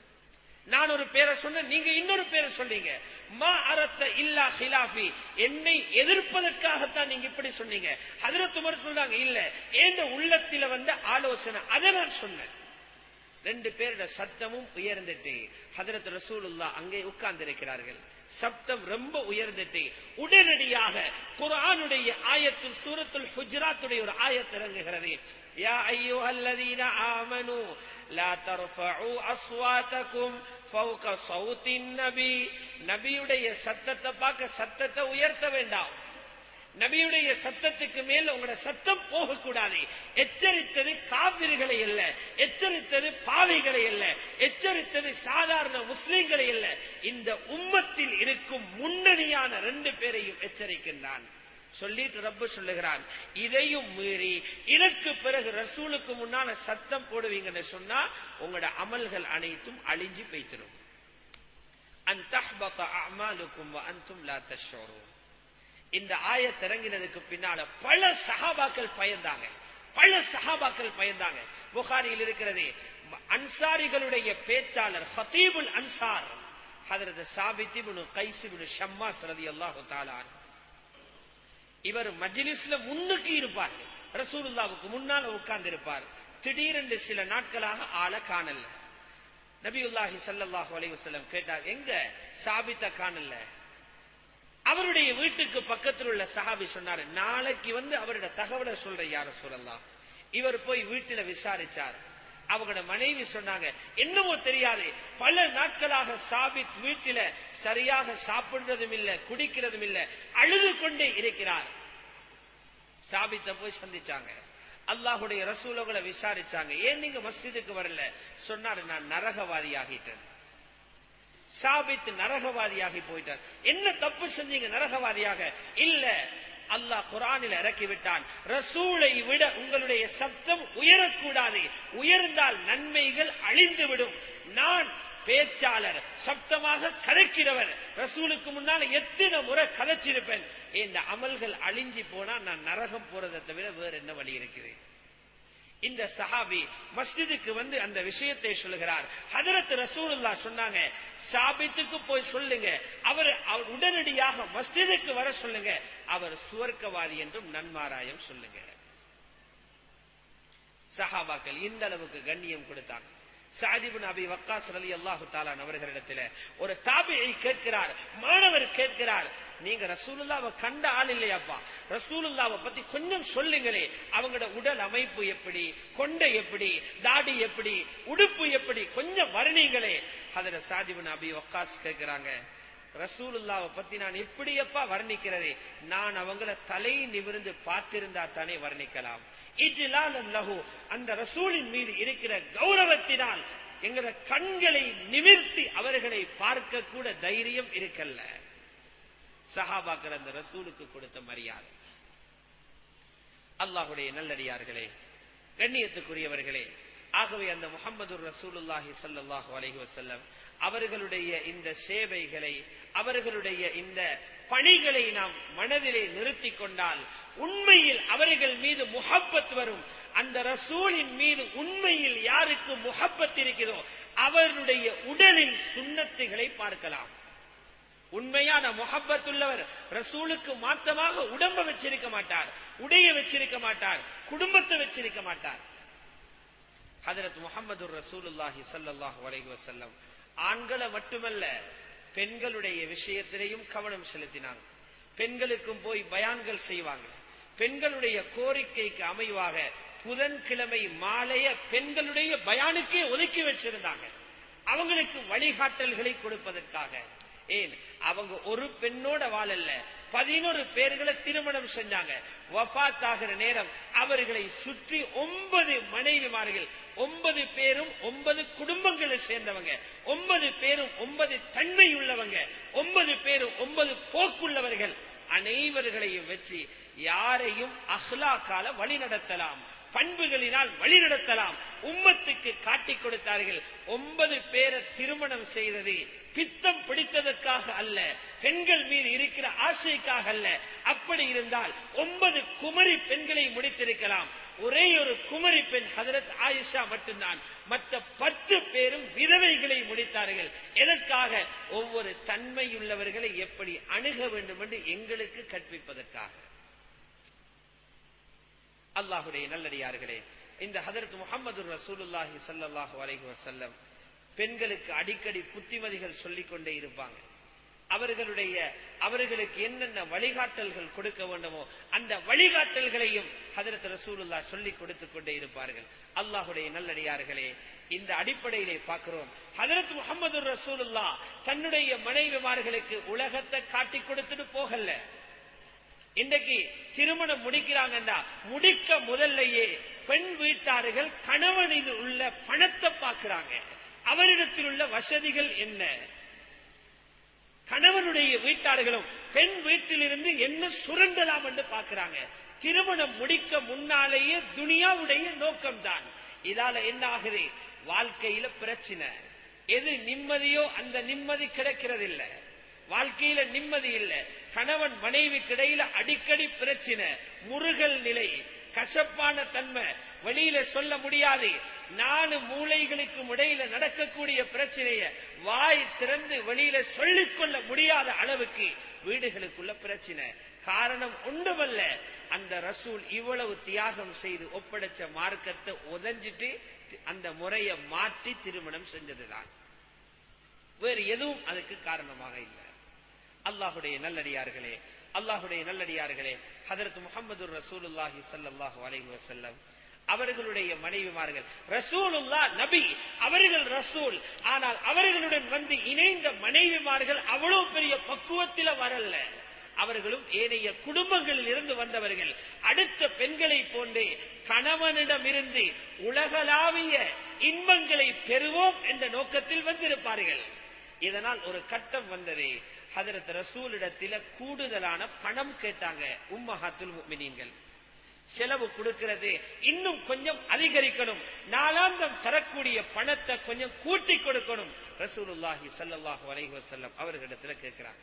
நான் ஒரு பேரை சொன்ன நீங்க இன்னொரு பேரை சொல்றீங்க மா அரத்த இல்லா ஹிலாஃபி என்னை எதிர்ப்பதற்காகத்தான் நீங்க இப்படி சொன்னீங்க ஹதரத் உமர் சொன்னாங்க இல்ல என்ற உள்ளத்தில வந்த ஆலோசனை அதை நான் சொன்னேன் ரெண்டு பேரோட சத்தமும் உயர்ந்துட்டு ஹதரத் ரசூலுல்லா அங்கே உட்கார்ந்து இருக்கிறார்கள் சப்தம் ரொம்ப உயர்ந்துட்டு உடனடியாக குரானுடைய ஆயத்தில் சூரத்துல் ஹுஜராத்துடைய ஒரு ஆயத் இறங்குகிறது يا أيها الذين آمنوا لا ترفعوا أصواتكم فوق صوت النبي நபியுடைய சத்தத்தை பார்க்க சத்தத்தை உயர்த்த வேண்டாம் நபியுடைய சத்தத்துக்கு மேல் உங்களோட சத்தம் போகக்கூடாது எச்சரித்தது காவிரிகளை அல்ல எச்சரித்தது பாவிகளை அல்ல எச்சரித்தது சாதாரண முஸ்லிம்களை அல்ல இந்த உம்மத்தில் இருக்கும் முன்னணியான ரெண்டு பேரையும் எச்சரிக்கின்றான் சொல்லிட்டு ரப்பு சொல்லுகிறான் இதையும் மீறி இதற்கு பிறகு ரசூலுக்கு முன்னால சத்தம் போடுவீங்கன்னு சொன்னா உங்களோட அமல்கள் அனைத்தும் அழிஞ்சு போய்த்திரும் அந்த அமாலுக்கும் அந்தும் லா தஷோரும் இந்த ஆய திறங்கினதுக்கு பின்னால பல சஹாபாக்கள் பயந்தாங்க பல சஹாபாக்கள் பயந்தாங்க புகாரியில் இருக்கிறது அன்சாரிகளுடைய பேச்சாளர் ஹத்தீபுல் அன்சார் ஹதரத் சாபித்திபுனு கைசிபுனு ஷம்மாஸ் ரதி அல்லாஹு தாலான் இவர் மஜ்லிஸ்ல முன்னுக்கு இருப்பார் ரசூலுல்லாவுக்கு முன்னால உட்கார்ந்து இருப்பார் திடீரென்று சில நாட்களாக ஆள காணல நபியுல்லாஹி சல்லாஹூ அலைவசல்லம் கேட்டார் எங்க சாபித்த காணல அவருடைய வீட்டுக்கு பக்கத்தில் உள்ள சஹாபி சொன்னாரு நாளைக்கு வந்து அவரோட தகவலை சொல்ற யார சொல்லலாம் இவர் போய் வீட்டில விசாரிச்சார் அவங்களோட மனைவி சொன்னாங்க என்னமோ தெரியாது பல நாட்களாக சாபித் வீட்டில சரியாக சாப்பிடுறதும் இல்ல குடிக்கிறதும் இல்ல அழுது கொண்டே இருக்கிறார் சாபித்த போய் சந்திச்சாங்க அல்லாஹுடைய ரசூலங்களை விசாரிச்சாங்க ஏன் நீங்க மஸ்ஜிதுக்கு வரல சொன்னாரு நான் நரகவாதி ஆகிட்டேன் சாபித்து நரகவாதியாகி போயிட்டார் என்ன தப்பு செஞ்சீங்க நரகவாதியாக இல்ல அல்லாஹ் குரானில் இறக்கிவிட்டான் ரசூலை விட உங்களுடைய சப்தம் உயரக்கூடாது உயர்ந்தால் நன்மைகள் அழிந்துவிடும் நான் பேச்சாளர் சப்தமாக கதைக்கிறவர் ரசூலுக்கு முன்னால் எத்தனை முறை கதைச்சிருப்பேன் இந்த அமல்கள் அழிஞ்சி போனா நான் நரகம் போறதை தவிர வேற என்ன வழி இருக்குது இந்த சஹாபி மஸ்ஜிதுக்கு வந்து அந்த விஷயத்தை சொல்லுகிறார் ஹதரத் ரசூலுல்லா சொன்னாங்க சாபித்துக்கு போய் சொல்லுங்க அவர் அவர் உடனடியாக மஸ்ஜிதுக்கு வர சொல்லுங்க அவர் சுவர்க்கவாதி என்றும் நன்மாராயம் சொல்லுங்க சஹாபாக்கள் இந்த அளவுக்கு கண்ணியம் கொடுத்தாங்க சாதிபின் அபி வக்காஸ் அலி அல்லாஹு தாலான் அவர்களிடத்தில் ஒரு தாபியை கேட்கிறார் மாணவர் கேட்கிறார் நீங்க ரசூலுல்லாவை கண்ட ஆள் இல்லையாப்பா ரசூலுல்லாவை பத்தி கொஞ்சம் சொல்லுங்களே அவங்களோட உடல் அமைப்பு எப்படி கொண்டை எப்படி தாடி எப்படி உடுப்பு எப்படி கொஞ்சம் வர்ணிங்களே அதுல சாதிபின் அபி வக்காஸ் கேட்கிறாங்க ரசூலுல்லாவை பத்தி நான் எப்படியப்பா வர்ணிக்கிறது நான் அவங்கள தலை நிமிர்ந்து பார்த்திருந்தா தானே வர்ணிக்கலாம் லஹு அந்த ரசூலின் மீது இருக்கிற கௌரவத்தினால் எங்கள கண்களை நிமிர்த்தி அவர்களை பார்க்க கூட தைரியம் இருக்கல்ல சஹாபாக்கள் அந்த ரசூலுக்கு கொடுத்த மரியாதை அல்லாஹுடைய நல்லடியார்களே கண்ணியத்துக்குரியவர்களே ஆகவே அந்த முகமது ரசூலுல்லாஹி சல்லாஹூ அலஹி வசல்லம் அவர்களுடைய இந்த சேவைகளை அவர்களுடைய இந்த பணிகளை நாம் மனதிலே நிறுத்திக் கொண்டால் உண்மையில் அவர்கள் மீது முகப்பத் வரும் அந்த ரசூலின் மீது உண்மையில் யாருக்கு முகப்பத் இருக்கிறதோ அவருடைய உடலில் சுண்ணத்துகளை பார்க்கலாம் உண்மையான முகப்பத்துள்ளவர் ரசூலுக்கு மாத்தமாக உடம்ப வச்சிருக்க மாட்டார் உடைய வச்சிருக்க மாட்டார் குடும்பத்தை வச்சிருக்க மாட்டார் ஹதரத் முகமது ரசூலுல்லாஹி சல்லாஹூ அலைஹி வசல்லம் ஆண்களை மட்டுமல்ல பெண்களுடைய விஷயத்திலையும் கவனம் செலுத்தினாங்க பெண்களுக்கும் போய் பயான்கள் செய்வாங்க பெண்களுடைய கோரிக்கைக்கு அமைவாக புதன்கிழமை மாலைய பெண்களுடைய பயானுக்கே ஒதுக்கி வச்சிருந்தாங்க அவங்களுக்கு வழிகாட்டல்களை கொடுப்பதற்காக ஏன் அவங்க ஒரு பெண்ணோட வாழல்ல பதினோரு பேர்களை திருமணம் செஞ்சாங்க வஃத் ஆகிற நேரம் அவர்களை சுற்றி ஒன்பது மனைவிமார்கள் ஒன்பது பேரும் ஒன்பது குடும்பங்களை சேர்ந்தவங்க ஒன்பது பேரும் ஒன்பது தன்மை உள்ளவங்க ஒன்பது பேரும் ஒன்பது போக்குள்ளவர்கள் அனைவர்களையும் வச்சு யாரையும் அஹ்லாக்கால வழி நடத்தலாம் பண்புகளினால் வழிநடத்தலாம் உம்மத்துக்கு காட்டிக் கொடுத்தார்கள் ஒன்பது பேரை திருமணம் செய்தது பித்தம் பிடித்ததற்காக அல்ல பெண்கள் மீது இருக்கிற ஆசைக்காக அல்ல அப்படி இருந்தால் ஒன்பது குமரி பெண்களை முடித்திருக்கலாம் ஒரே ஒரு குமரி பெண் ஹதரத் ஆயிஷா மட்டும்தான் மற்ற பத்து பேரும் விதவைகளை முடித்தார்கள் எதற்காக ஒவ்வொரு தன்மையுள்ளவர்களை எப்படி அணுக வேண்டும் என்று எங்களுக்கு கற்பிப்பதற்காக அல்லாஹுடைய நல்லடியார்களே இந்த ஹதரத் முகமது ரசூலுல்லாஹி சல்லாஹூ அலைஹி வசல்லம் பெண்களுக்கு அடிக்கடி புத்திமதிகள் சொல்லிக் கொண்டே இருப்பாங்க அவர்களுடைய அவர்களுக்கு என்னென்ன வழிகாட்டல்கள் கொடுக்க வேண்டுமோ அந்த வழிகாட்டல்களையும் ஹதரத் ரசூலுல்லா சொல்லிக் கொடுத்துக் கொண்டே இருப்பார்கள் அல்லாஹுடைய நல்லடியார்களே இந்த அடிப்படையிலே பார்க்கிறோம் ஹதரத் முகமது ரசூலுல்லா தன்னுடைய மனைவிமார்களுக்கு உலகத்தை காட்டிக் கொடுத்துட்டு போகல இன்றைக்கு திருமணம் முடிக்கிறாங்கன்னா முடிக்க முதல்லையே பெண் வீட்டார்கள் கணவனில் உள்ள பணத்தை பார்க்கிறாங்க அவரிடத்தில் உள்ள வசதிகள் என்ன கணவனுடைய வீட்டார்களும் பெண் வீட்டிலிருந்து என்ன சுரண்டலாம் என்று பார்க்கிறாங்க திருமணம் முடிக்க முன்னாலேயே துனியாவுடைய நோக்கம்தான் இதால என்ன ஆகுது வாழ்க்கையில பிரச்சனை எது நிம்மதியோ அந்த நிம்மதி கிடைக்கிறது இல்ல வாழ்க்கையில நிம்மதி இல்ல கணவன் மனைவிக்கு இடையில அடிக்கடி பிரச்சனை முருகல் நிலை கசப்பான தன்மை வெளியில சொல்ல முடியாது நாலு மூளைகளுக்கும் இடையில நடக்கக்கூடிய பிரச்சனைய வாய் திறந்து வெளியில சொல்லிக் கொள்ள முடியாத அளவுக்கு வீடுகளுக்குள்ள பிரச்சனை காரணம் ஒன்றுமல்ல அந்த ரசூல் இவ்வளவு தியாகம் செய்து ஒப்படைச்ச மார்க்கத்தை உதஞ்சிட்டு அந்த முறையை மாற்றி திருமணம் செஞ்சதுதான் வேறு எதுவும் அதுக்கு காரணமாக இல்லை அல்லாஹுடைய நல்லடியார்களே அல்லாஹுடைய நல்லடியார்களே ஹதரத் முகமது ரசூலுல்லாஹி சல்லாஹூ அலைஹி வசல்லம் அவர்களுடைய மனைவிமார்கள் ரசூலுல்லா நபி அவர்கள் ரசூல் ஆனால் அவர்களுடன் வந்து இணைந்த மனைவிமார்கள் அவ்வளவு பெரிய பக்குவத்தில வரல அவர்களும் ஏனைய குடும்பங்களில் இருந்து வந்தவர்கள் அடுத்த பெண்களை போன்றே கணவனிடமிருந்து உலகளாவிய இன்பங்களை பெறுவோம் என்ற நோக்கத்தில் வந்திருப்பார்கள் இதனால் ஒரு கட்டம் வந்தது ஹதரத் ரசூலிடத்தில கூடுதலான பணம் கேட்டாங்க உம்மஹாத்துல் முஃமினீன்கள் செலவு கொடுக்கிறது இன்னும் கொஞ்சம் அதிகரிக்கணும் நாளாந்தம் தரக்கூடிய பணத்தை கொஞ்சம் கூட்டி கொடுக்கணும் ரசூலுல்லாஹி ஸல்லல்லாஹு அலைஹி வஸல்லம் அவர்களிடத்துல கேட்கிறாங்க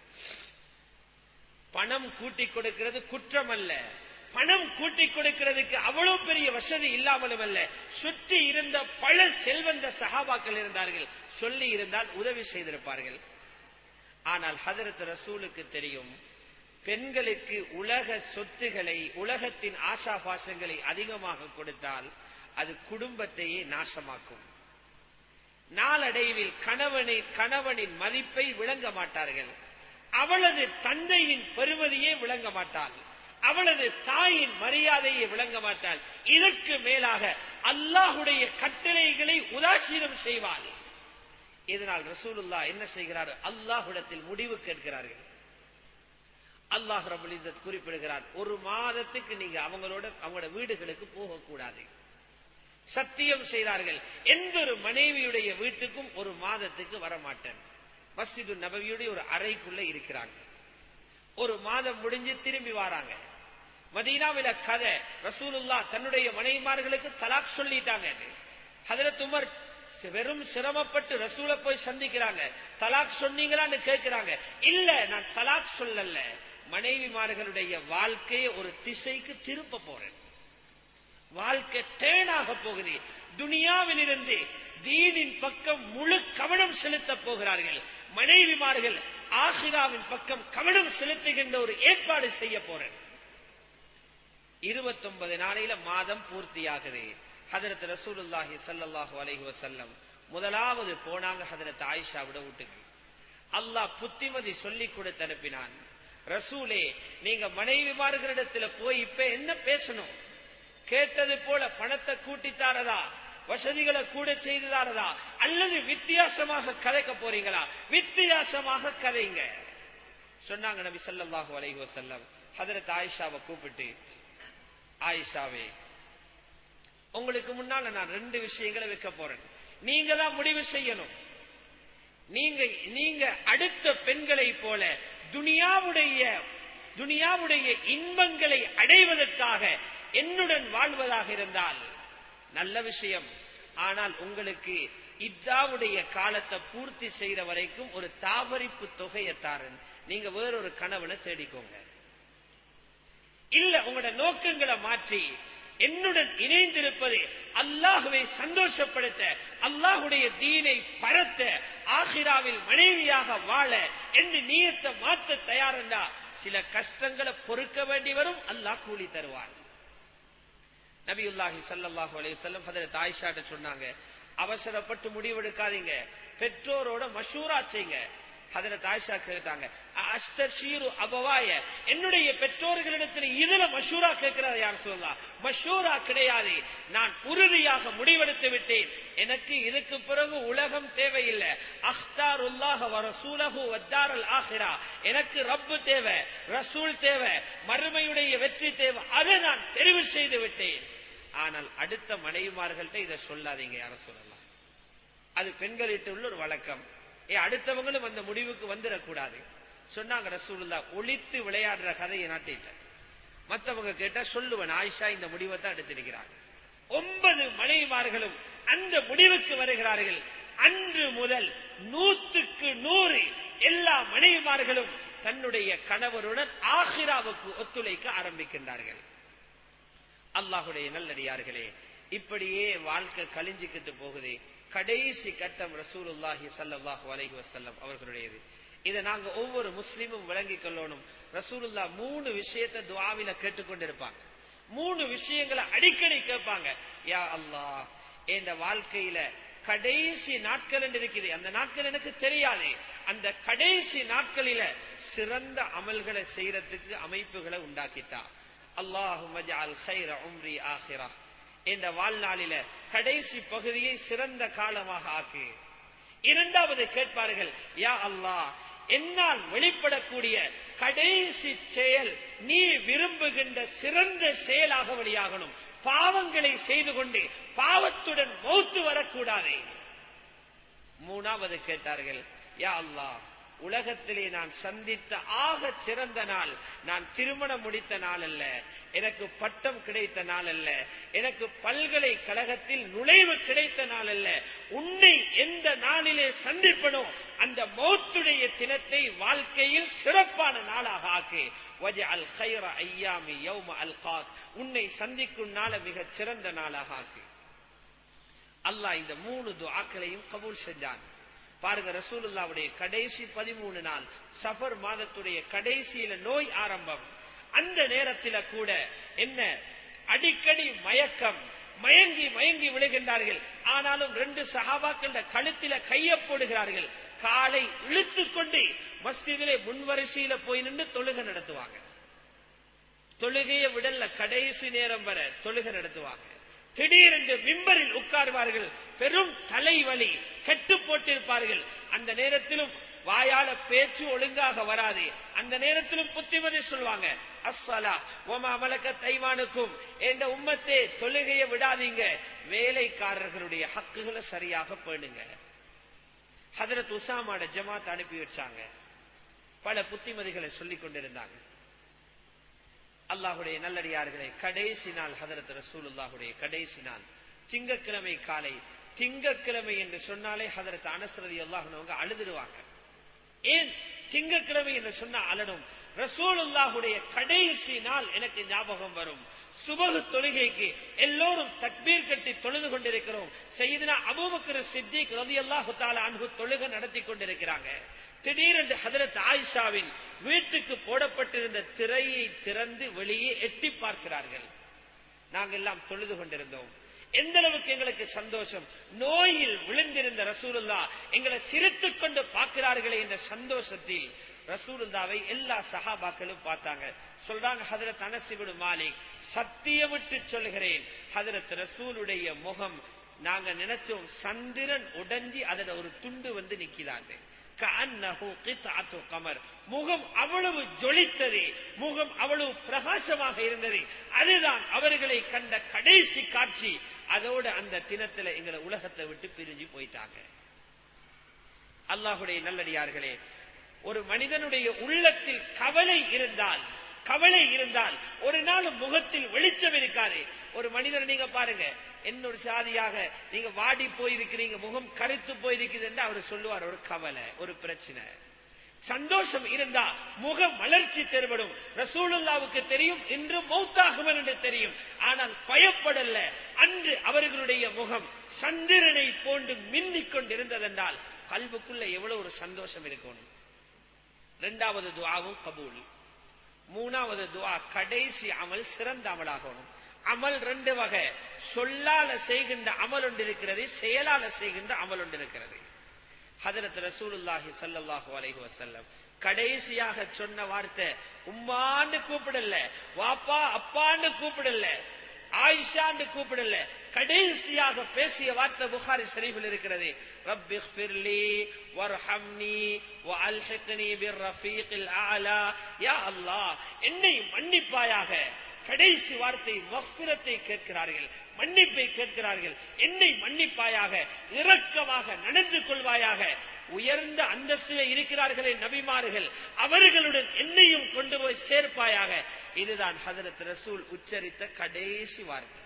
பணம் கூட்டி கொடுக்கிறது குற்றம் அல்ல பணம் கூட்டி கொடுக்கிறதுக்கு அவ்வளவு பெரிய வசதி இல்லாமலும் அல்ல சுற்றி இருந்த பல செல்வந்த சகாபாக்கள் இருந்தார்கள் சொல்லி இருந்தால் உதவி செய்திருப்பார்கள் ஆனால் ஹதரத் ரசூலுக்கு தெரியும் பெண்களுக்கு உலக சொத்துகளை உலகத்தின் ஆசாபாசங்களை அதிகமாக கொடுத்தால் அது குடும்பத்தையே நாசமாக்கும் நாளடைவில் கணவனை கணவனின் மதிப்பை விளங்க மாட்டார்கள் அவளது தந்தையின் பெருமதியே விளங்க மாட்டாள் அவளது தாயின் மரியாதையை விளங்க மாட்டாள் இதற்கு மேலாக அல்லாஹுடைய கட்டளைகளை உதாசீனம் செய்வாள் இதனால் ரசூலுல்லா என்ன செய்கிறார் அல்லாஹுடத்தில் முடிவு கேட்கிறார்கள் அல்லாஹ் ரபுல் இஸ்ஸத் குறிப்பிடுகிறார் ஒரு மாதத்துக்கு நீங்க அவங்களோட அவங்களோட வீடுகளுக்கு போகக்கூடாது சத்தியம் செய்தார்கள் எந்த ஒரு மனைவியுடைய வீட்டுக்கும் ஒரு மாதத்துக்கு வரமாட்டேன் மஸ்ஜிது நபவியுடைய ஒரு அறைக்குள்ள இருக்கிறாங்க ஒரு மாதம் முடிஞ்சு திரும்பி வராங்க மதீனாவில கதை ரசூலுல்லா தன்னுடைய மனைவிமார்களுக்கு தலாக் சொல்லிட்டாங்க ஹதரத் உமர் வெறும் சிரமப்பட்டு ரசூல போய் சந்திக்கிறாங்க தலாக் சொன்னீங்களான்னு கேட்கிறாங்க இல்ல நான் தலாக் சொல்லல மனைவிமார்களுடைய வாழ்க்கையை ஒரு திசைக்கு திருப்ப போறேன் வாழ்க்கை டேனாக போகுது துனியாவிலிருந்து தீனின் பக்கம் முழு கவனம் செலுத்த போகிறார்கள் மனைவிமார்கள் ஆசிராவின் பக்கம் கவனம் செலுத்துகின்ற ஒரு ஏற்பாடு செய்ய போறேன் இருபத்தொன்பது நாளையில மாதம் பூர்த்தியாகுது ஹதரத் ரசூலுல்லாஹி சல்லாஹூ அலஹி வசல்லம் முதலாவது போனாங்க ஹதரத் ஆயிஷாவிட வீட்டுக்கு அல்லாஹ் புத்திமதி சொல்லி கொடுத்து அனுப்பினான் ரசூலே நீங்க மனைவிமார்களிடத்துல போய் இப்ப என்ன பேசணும் கேட்டது போல பணத்தை கூட்டித்தாரதா வசதிகளை கூட செய்துதாரதா அல்லது வித்தியாசமாக கதைக்க போறீங்களா வித்தியாசமாக கதைங்க சொன்னாங்க நபி சல்லாஹூ அலைஹி வசல்லம் ஹதரத் ஆயிஷாவை கூப்பிட்டு ஆயிஷாவே உங்களுக்கு முன்னால நான் ரெண்டு விஷயங்களை வைக்க போறேன் நீங்க தான் முடிவு செய்யணும் நீங்க நீங்க அடுத்த பெண்களை போல துனியாவுடைய துனியாவுடைய இன்பங்களை அடைவதற்காக என்னுடன் வாழ்வதாக இருந்தால் நல்ல விஷயம் ஆனால் உங்களுக்கு இத்தாவுடைய காலத்தை பூர்த்தி செய்யற வரைக்கும் ஒரு தாவரிப்பு தொகையை தாரன் நீங்க வேறொரு கணவனை தேடிக்கோங்க இல்ல உங்களோட நோக்கங்களை மாற்றி என்னுடன் இணைந்திருப்பது அல்லாஹுவை சந்தோஷப்படுத்த அல்லாஹுடைய தீனை பரத்த ஆஹிராவில் மனைவியாக வாழ என்று நீயத்தை மாற்ற தயாரண்டா சில கஷ்டங்களை பொறுக்க வேண்டி வரும் அல்லாஹ் கூலி தருவான் நபியுல்லாஹி சல்லாஹூ அலையம் ஹதரத் ஆயிஷாட்ட சொன்னாங்க அவசரப்பட்டு முடிவெடுக்காதீங்க பெற்றோரோட மஷூரா செய்யுங்க ஹதரத் ஆயிஷா கேட்டாங்க அஷ்டீரு அபவாய என்னுடைய பெற்றோர்களிடத்தில் இதுல மஷூரா கேட்கிறத யார் சொல்லலாம் மஷூரா கிடையாது நான் உறுதியாக முடிவெடுத்து விட்டேன் எனக்கு இதுக்கு பிறகு உலகம் தேவையில்லை அஹ்தார் உல்லாஹ ரசூலஹு வத்தாரல் ஆஹிரா எனக்கு ரப்பு தேவை ரசூல் தேவை மறுமையுடைய வெற்றி தேவை அதை நான் தெரிவு செய்து விட்டேன் ஆனால் அடுத்த மனைவிமார்கள்ட்ட இதை சொல்லாதீங்க யார சொல்லலாம் அது பெண்களிட்டு உள்ள ஒரு வழக்கம் ஏ அடுத்தவங்களும் அந்த முடிவுக்கு வந்துடக்கூடாது சொன்னாங்க ரசூலுல்லா ஒளித்து விளையாடுற கதையை நாட்டிட்ட மத்தவங்க கேட்டா சொல்லுவன் ஆயிஷா இந்த முடிவை தான் எடுத்திருக்கிறாங்க ஒன்பது மனைவிமார்களும் அந்த முடிவுக்கு வருகிறார்கள் அன்று முதல் நூத்துக்கு நூறு எல்லா மனைவிமார்களும் தன்னுடைய கணவருடன் ஆஹிராவுக்கு ஒத்துழைக்க ஆரம்பிக்கின்றார்கள் அல்லாஹுடைய நல்லடியார்களே இப்படியே வாழ்க்கை கழிஞ்சுக்கிட்டு போகுது கடைசி கட்டம் ரசூலுல்லாஹி சல்லாஹூ அலஹி வசல்லம் அவர்களுடையது இதை நாங்க ஒவ்வொரு முஸ்லீமும் விளங்கிக் கொள்ளணும் ரசூலுல்லா மூணு விஷயத்தை துவாவில கேட்டுக்கொண்டிருப்பாங்க மூணு விஷயங்களை அடிக்கடி கேட்பாங்க யா அல்லாஹ் என்ற வாழ்க்கையில கடைசி நாட்கள் என்று இருக்குது அந்த நாட்கள் எனக்கு தெரியாது அந்த கடைசி நாட்களில சிறந்த அமல்களை செய்யறதுக்கு அமைப்புகளை உண்டாக்கிட்டா அல்லாஹு உம்ரி ஆஹிரா என்ற வாழ்நாளில கடைசி பகுதியை சிறந்த காலமாக ஆக்கு இரண்டாவது கேட்பார்கள் யா அல்லாஹ் என்னால் வெளிப்படக்கூடிய கடைசி செயல் நீ விரும்புகின்ற சிறந்த செயலாக வெளியாகணும் பாவங்களை செய்து கொண்டு பாவத்துடன் மௌத்து வரக்கூடாது மூணாவது கேட்டார்கள் யா அல்லாஹ் உலகத்திலே நான் சந்தித்த ஆக சிறந்த நாள் நான் திருமணம் முடித்த நாள் அல்ல எனக்கு பட்டம் கிடைத்த நாள் அல்ல எனக்கு பல்கலைக்கழகத்தில் நுழைவு கிடைத்த நாள் அல்ல உன்னை எந்த நாளிலே சந்திப்பனோ அந்த மௌத்துடைய தினத்தை வாழ்க்கையில் சிறப்பான நாளாக ஆக்கு வஜ அல் ஹைர ஐயாமி யௌம அல் உன்னை சந்திக்கும் நாள மிகச் சிறந்த நாளாக ஆக்கு அல்லாஹ் இந்த மூணு துஆக்களையும் கபூல் செஞ்சான் பாருங்க ரசூலுல்லாவுடைய கடைசி பதிமூணு நாள் சஃபர் மாதத்துடைய கடைசியில நோய் ஆரம்பம் அந்த நேரத்தில கூட என்ன அடிக்கடி மயக்கம் மயங்கி மயங்கி விழுகின்றார்கள் ஆனாலும் ரெண்டு சஹாபாக்கள கழுத்தில கைய போடுகிறார்கள் காலை இழுத்து கொண்டு மஸ்திதிலே முன்வரிசையில போய் நின்று தொழுகை நடத்துவாங்க தொழுகையை விடல கடைசி நேரம் வர தொழுகை நடத்துவாங்க திடீரென்று மிம்பரில் உட்காருவார்கள் பெரும் தலைவலி கெட்டு போட்டிருப்பார்கள் அந்த நேரத்திலும் வாயால பேச்சு ஒழுங்காக வராது அந்த நேரத்திலும் புத்திமதி சொல்லுவாங்க அஸ்ஸலா ஓமா மலக்க தைவானுக்கும் என்ற உம்மத்தே தொழுகையை விடாதீங்க வேலைக்காரர்களுடைய ஹக்குகளை சரியாக பேணுங்க ஹதரத் உசாமாட ஜமாத் அனுப்பி வச்சாங்க பல புத்திமதிகளை சொல்லிக் கொண்டிருந்தாங்க அல்லாஹுடைய நல்லடியார்களே கடைசி நாள் ஹதரத் ரசூலுல்லாஹுடைய கடைசி நாள் திங்கக்கிழமை காலை திங்கக்கிழமை என்று சொன்னாலே ஹதரத் அனசரதி அல்லாஹுனவங்க அழுதுடுவாங்க ஏன் திங்கக்கிழமை என்று சொன்னா அலனும் ரசூலுல்லாஹுடைய கடைசி நாள் எனக்கு ஞாபகம் வரும் சுபகு தொழுகைக்கு எல்லோரும் தக்பீர் கட்டி தொழுது கொண்டிருக்கிறோம் செய்தினா அபூபக்கர் சித்திக் ரதி அல்லாஹு தாலா அன்பு தொழுகை நடத்தி கொண்டிருக்கிறாங்க திடீரென்று ஹதரத் ஆயிஷாவின் வீட்டுக்கு போடப்பட்டிருந்த திரையை திறந்து வெளியே எட்டி பார்க்கிறார்கள் நாங்கள் எல்லாம் தொழுது கொண்டிருந்தோம் எந்த அளவுக்கு எங்களுக்கு சந்தோஷம் நோயில் விழுந்திருந்த ரசூலுல்லா எங்களை சிரித்துக் கொண்டு பார்க்கிறார்களே என்ற சந்தோஷத்தில் ரசூலுல்லாவை எல்லா சஹாபாக்களும் பார்த்தாங்க சொல்றாங்க ஹதரத் அனசிபுடு மாலிக் சத்தியமிட்டு சொல்கிறேன் ஹதரத் ரசூலுடைய முகம் நாங்க நினைச்சோம் சந்திரன் உடைஞ்சி அதுல ஒரு துண்டு வந்து நிக்கிறாங்க கமர் முகம் அவ்வளவு ஜொலித்தது முகம் அவ்வளவு பிரகாசமாக இருந்தது அதுதான் அவர்களை கண்ட கடைசி காட்சி அதோட அந்த தினத்துல எங்களை உலகத்தை விட்டு பிரிஞ்சு போயிட்டாங்க அல்லாஹுடைய நல்லடியார்களே ஒரு மனிதனுடைய உள்ளத்தில் கவலை இருந்தால் கவலை இருந்தால் ஒரு நாள் முகத்தில் வெளிச்சம் இருக்காது ஒரு மனிதர் நீங்க பாருங்க என்னோட சாதியாக நீங்க வாடி போயிருக்கிறீங்க முகம் கருத்து போயிருக்குது என்று அவர் சொல்லுவார் ஒரு கவலை ஒரு பிரச்சனை சந்தோஷம் இருந்தா முக மலர்ச்சி தெருபடும் ரசூலுல்லாவுக்கு தெரியும் இன்று மௌத்தாகும் என்று தெரியும் ஆனால் பயப்படல அன்று அவர்களுடைய முகம் சந்திரனை போன்று மின்னிக் கொண்டிருந்ததென்றால் கல்வுக்குள்ள எவ்வளவு ஒரு சந்தோஷம் இருக்கணும் இரண்டாவது துவாவும் கபூல் மூணாவது துவா கடைசி அமல் சிறந்த அமலாகணும் அமல் ரெண்டு வகை சொல்லால செய்கின்ற அமல் ஒன்று இருக்கிறது செயலால செய்கின்ற அமல் ஒன்று இருக்கிறது ஹதரத் ரசூலுல்லாஹி சல்லாஹூ அலைஹி வசல்லம் கடைசியாக சொன்ன வார்த்தை உம்மான்னு கூப்பிடல வாப்பா அப்பான்னு கூப்பிடல ஆயிஷான்னு கூப்பிடல கடைசியாக பேசிய வார்த்தை புகாரி ஷரீஃபில் இருக்கிறது ரப்பி ஃபிர்லி வர்ஹம்னி வஅல்ஹிக்னி பிர்ரஃபீகில் அலா யா அல்லாஹ் என்னை மன்னிப்பாயாக கடைசி வார்த்தை மஃபிரத்தை கேட்கிறார்கள் மன்னிப்பை கேட்கிறார்கள் என்னை மன்னிப்பாயாக இரக்கமாக நடந்து கொள்வாயாக உயர்ந்த அந்தஸ்தில இருக்கிறார்களே நபிமார்கள் அவர்களுடன் என்னையும் கொண்டு போய் சேர்ப்பாயாக இதுதான் ஹதரத் ரசூல் உச்சரித்த கடைசி வார்த்தை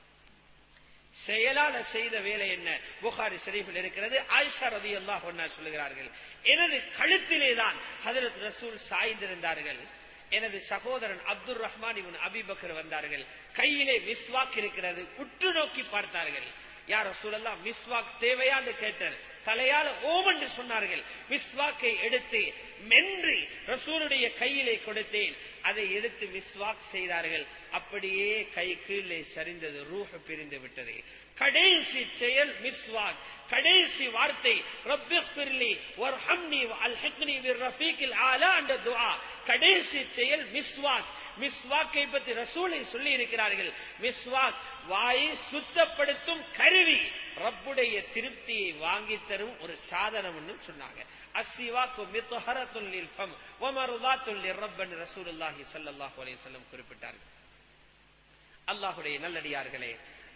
செயலால செய்த வேலை என்ன புகாரி ஷரீஃபில் இருக்கிறது ஆயிஷா ரதி அல்லாஹ் சொல்லுகிறார்கள் எனது கழுத்திலே தான் ஹதரத் ரசூல் சாய்ந்திருந்தார்கள் எனது சகோதரன் அப்துல் ரஹ்மான் இவன் அபிபக்கர் வந்தார்கள் கையிலே மிஸ்வாக் இருக்கிறது உற்று நோக்கி பார்த்தார்கள் யார் சூழல்லாம் மிஸ்வாக் தேவையான்னு கேட்டார் தலையால ஓம் என்று சொன்னார்கள் மிஸ்வாக்கை எடுத்து மென்று ரசூலுடைய கையிலே கொடுத்தேன் அதை எடுத்து மிஸ்வாக் செய்தார்கள் அப்படியே கை கீழே சரிந்தது ரூஹ பிரிந்து விட்டது கடைசி செயல் மிஸ்வாக் கடைசி வார்த்தை ரப்பிஃபிர்லி வர்ஹம்னி அல்ஹிக்னி பிர்ரஃபீகில் ஆலா என்ற துஆ கடைசி செயல் மிஸ்வாக் மிஸ்வாக்கை பற்றி ரசூலை சொல்லி இருக்கிறார்கள் மிஸ்வாக் வாயை சுத்தப்படுத்தும் கருவி ரப்புடைய திருப்தியை வாங்கி தரும் ஒரு சாதனம் சொன்னாங்க அசிவாக்கு மித்தஹரத்துல் லில் ஃபம் வமர்தாத்துல் லிரப்பன் ரசூலுல்லாஹி ஸல்லல்லாஹு அலைஹி வஸல்லம் குறிப்பிட்டார்கள் அல்லாஹுடைய நல்லடியார்களே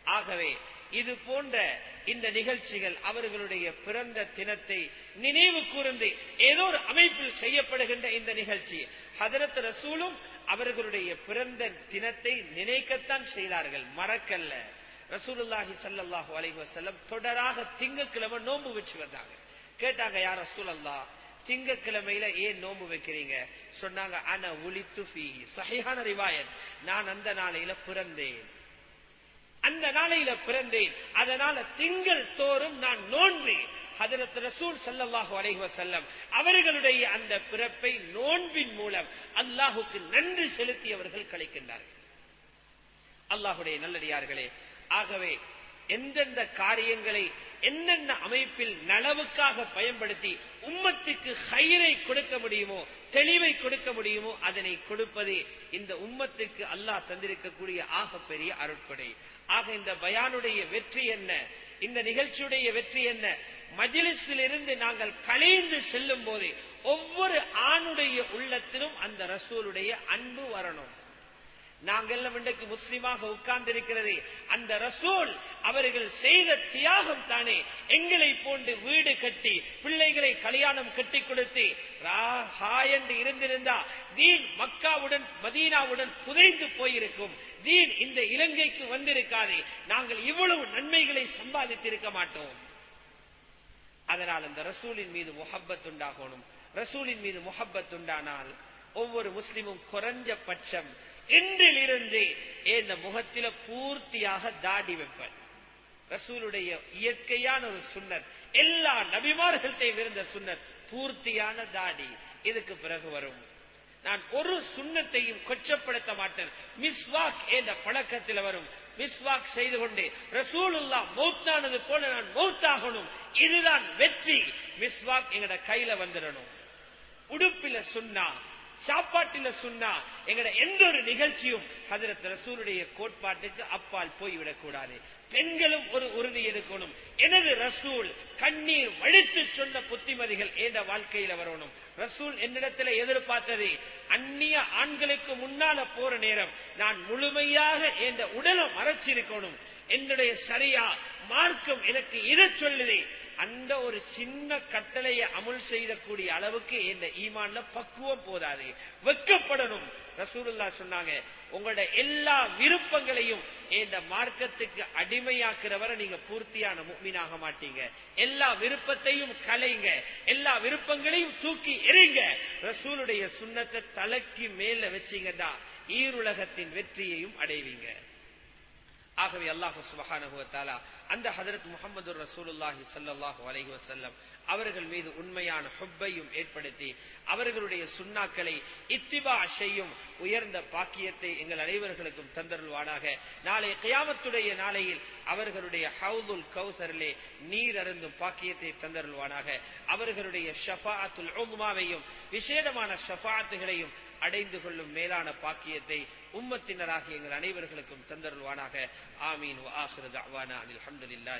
ஆகவே இது போன்ற இந்த நிகழ்ச்சிகள் அவர்களுடைய பிறந்த தினத்தை நினைவு கூர்ந்து ஏதோ ஒரு அமைப்பில் செய்யப்படுகின்ற இந்த நிகழ்ச்சி ஹதரத் ரசூலும் அவர்களுடைய பிறந்த தினத்தை நினைக்கத்தான் செய்தார்கள் மறக்கல்ல ரசூலுல்லாஹி ஸல்லல்லாஹு அலைஹி வஸல்லம் தொடராக திங்கக்கிழமை நோன்பு வச்சு வந்தாங்க கேட்டாங்க யார் ரசூலல்லா திங்கக்கிழமையில ஏன் நோன்பு வைக்கிறீங்க சொன்னாங்க அன உலித்து ஃபீஹி சஹீஹான ரிவாயத் நான் அந்த நாளையில பிறந்தேன் அந்த நாளையில பிறந்தேன் அதனால திங்கள் தோறும் நான் நோன்பு ஹதரத் ரசூல் ஸல்லல்லாஹு அலைஹி வஸல்லம் அவர்களுடைய அந்த பிறப்பை நோன்பின் மூலம் அல்லாஹுக்கு நன்றி செலுத்தி அவர்கள் கழிக்கின்றார்கள் அல்லாஹுடைய நல்லடியார்களே ஆகவே எந்தெந்த காரியங்களை என்னென்ன அமைப்பில் நலவுக்காக பயன்படுத்தி உம்மத்துக்கு கயிறை கொடுக்க முடியுமோ தெளிவை கொடுக்க முடியுமோ அதனை கொடுப்பதே இந்த உம்மத்துக்கு அல்லாஹ் தந்திருக்கக்கூடிய ஆகப்பெரிய அருட்கொடை ஆக இந்த பயானுடைய வெற்றி என்ன இந்த நிகழ்ச்சியுடைய வெற்றி என்ன மஜிலிஸில் இருந்து நாங்கள் கலைந்து செல்லும் போது ஒவ்வொரு ஆணுடைய உள்ளத்திலும் அந்த ரசூலுடைய அன்பு வரணும் நாங்கெல்லாம் இன்றைக்கு முஸ்லிமாக உட்கார்ந்திருக்கிறது அந்த ரசூல் அவர்கள் செய்த தியாகம் தானே எங்களை போன்று வீடு கட்டி பிள்ளைகளை கல்யாணம் கட்டி கொடுத்து என்று இருந்திருந்தா தீன் மக்காவுடன் மதீனாவுடன் புதைந்து போயிருக்கும் தீன் இந்த இலங்கைக்கு வந்திருக்காதே நாங்கள் இவ்வளவு நன்மைகளை சம்பாதித்திருக்க மாட்டோம் அதனால் அந்த ரசூலின் மீது முஹப்பத் உண்டாகணும் ரசூலின் மீது முஹப்பத் உண்டானால் ஒவ்வொரு முஸ்லிமும் குறைஞ்ச பட்சம் இன்றிலிருந்து இந்த முகத்தில பூர்த்தியாக தாடி வைப்பேன் ரசூலுடைய இயற்கையான ஒரு சுண்ணத் எல்லா நபிமார்கள்ட்டையும் இருந்த சுண்ணத் பூர்த்தியான தாடி இதுக்கு பிறகு வரும் நான் ஒரு சுண்ணத்தையும் கொச்சப்படுத்த மாட்டேன் மிஸ்வாக் என்ற பழக்கத்தில் வரும் மிஸ்வாக் செய்து கொண்டு ரசூலுல்லா மௌத்தானது போல நான் மௌத்தாகணும் இதுதான் வெற்றி மிஸ்வாக் எங்கட கையில வந்துடணும் உடுப்பில சொன்னா சாப்பாட்டில சொன்னா எங்கட எந்த ஒரு நிகழ்ச்சியும் ஹதரத் ரசூலுடைய கோட்பாட்டுக்கு அப்பால் போய்விடக் கூடாது பெண்களும் ஒரு உறுதி எடுக்கணும் எனது ரசூல் கண்ணீர் வடித்து சொன்ன புத்திமதிகள் என்ற வாழ்க்கையில வரணும் ரசூல் என்னிடத்துல எதிர்பார்த்தது அந்நிய ஆண்களுக்கு முன்னால போற நேரம் நான் முழுமையாக என்ற உடலை மறைச்சிருக்கணும் என்னுடைய சரியா மார்க்கம் எனக்கு இதை சொல்லுதே அந்த ஒரு சின்ன கட்டளையை அமுல் செய்யக்கூடிய அளவுக்கு இந்த ஈமான்ல பக்குவம் போதாது வெக்கப்படணும் ரசூலுல்லா சொன்னாங்க உங்களோட எல்லா விருப்பங்களையும் இந்த மார்க்கத்துக்கு அடிமையாக்குறவரை நீங்க பூர்த்தியான முக்மீனாக மாட்டீங்க எல்லா விருப்பத்தையும் கலைங்க எல்லா விருப்பங்களையும் தூக்கி எறிங்க ரசூலுடைய சுண்ணத்தை தலைக்கு மேல வச்சீங்கன்னா ஈருலகத்தின் வெற்றியையும் அடைவீங்க ஆகவே அல்லாஹு சுபஹானுவத்தாலா அந்த ஹதரத் முகமது ரசூலுல்லாஹி சல்லாஹூ அலஹி வசல்லம் அவர்கள் மீது உண்மையான ஹுப்பையும் ஏற்படுத்தி அவர்களுடைய சுண்ணாக்களை இத்திபா செய்யும் உயர்ந்த பாக்கியத்தை எங்கள் அனைவர்களுக்கும் தந்தருள்வானாக நாளை கியாமத்துடைய நாளையில் அவர்களுடைய ஹவுதுல் கௌசரிலே நீர் அருந்தும் பாக்கியத்தை தந்தருள்வானாக அவர்களுடைய ஷஃபாத்துல் உம்மாவையும் விசேடமான ஷஃபாத்துகளையும் அடைந்து கொள்ளும் மேலான பாக்கியத்தை உம்மத்தினராக எங்கள் அனைவர்களுக்கும் தந்தருள்வானாக ஆமீன் ஆஹிரு அவானா அனில் அஹமதுல்லாஹி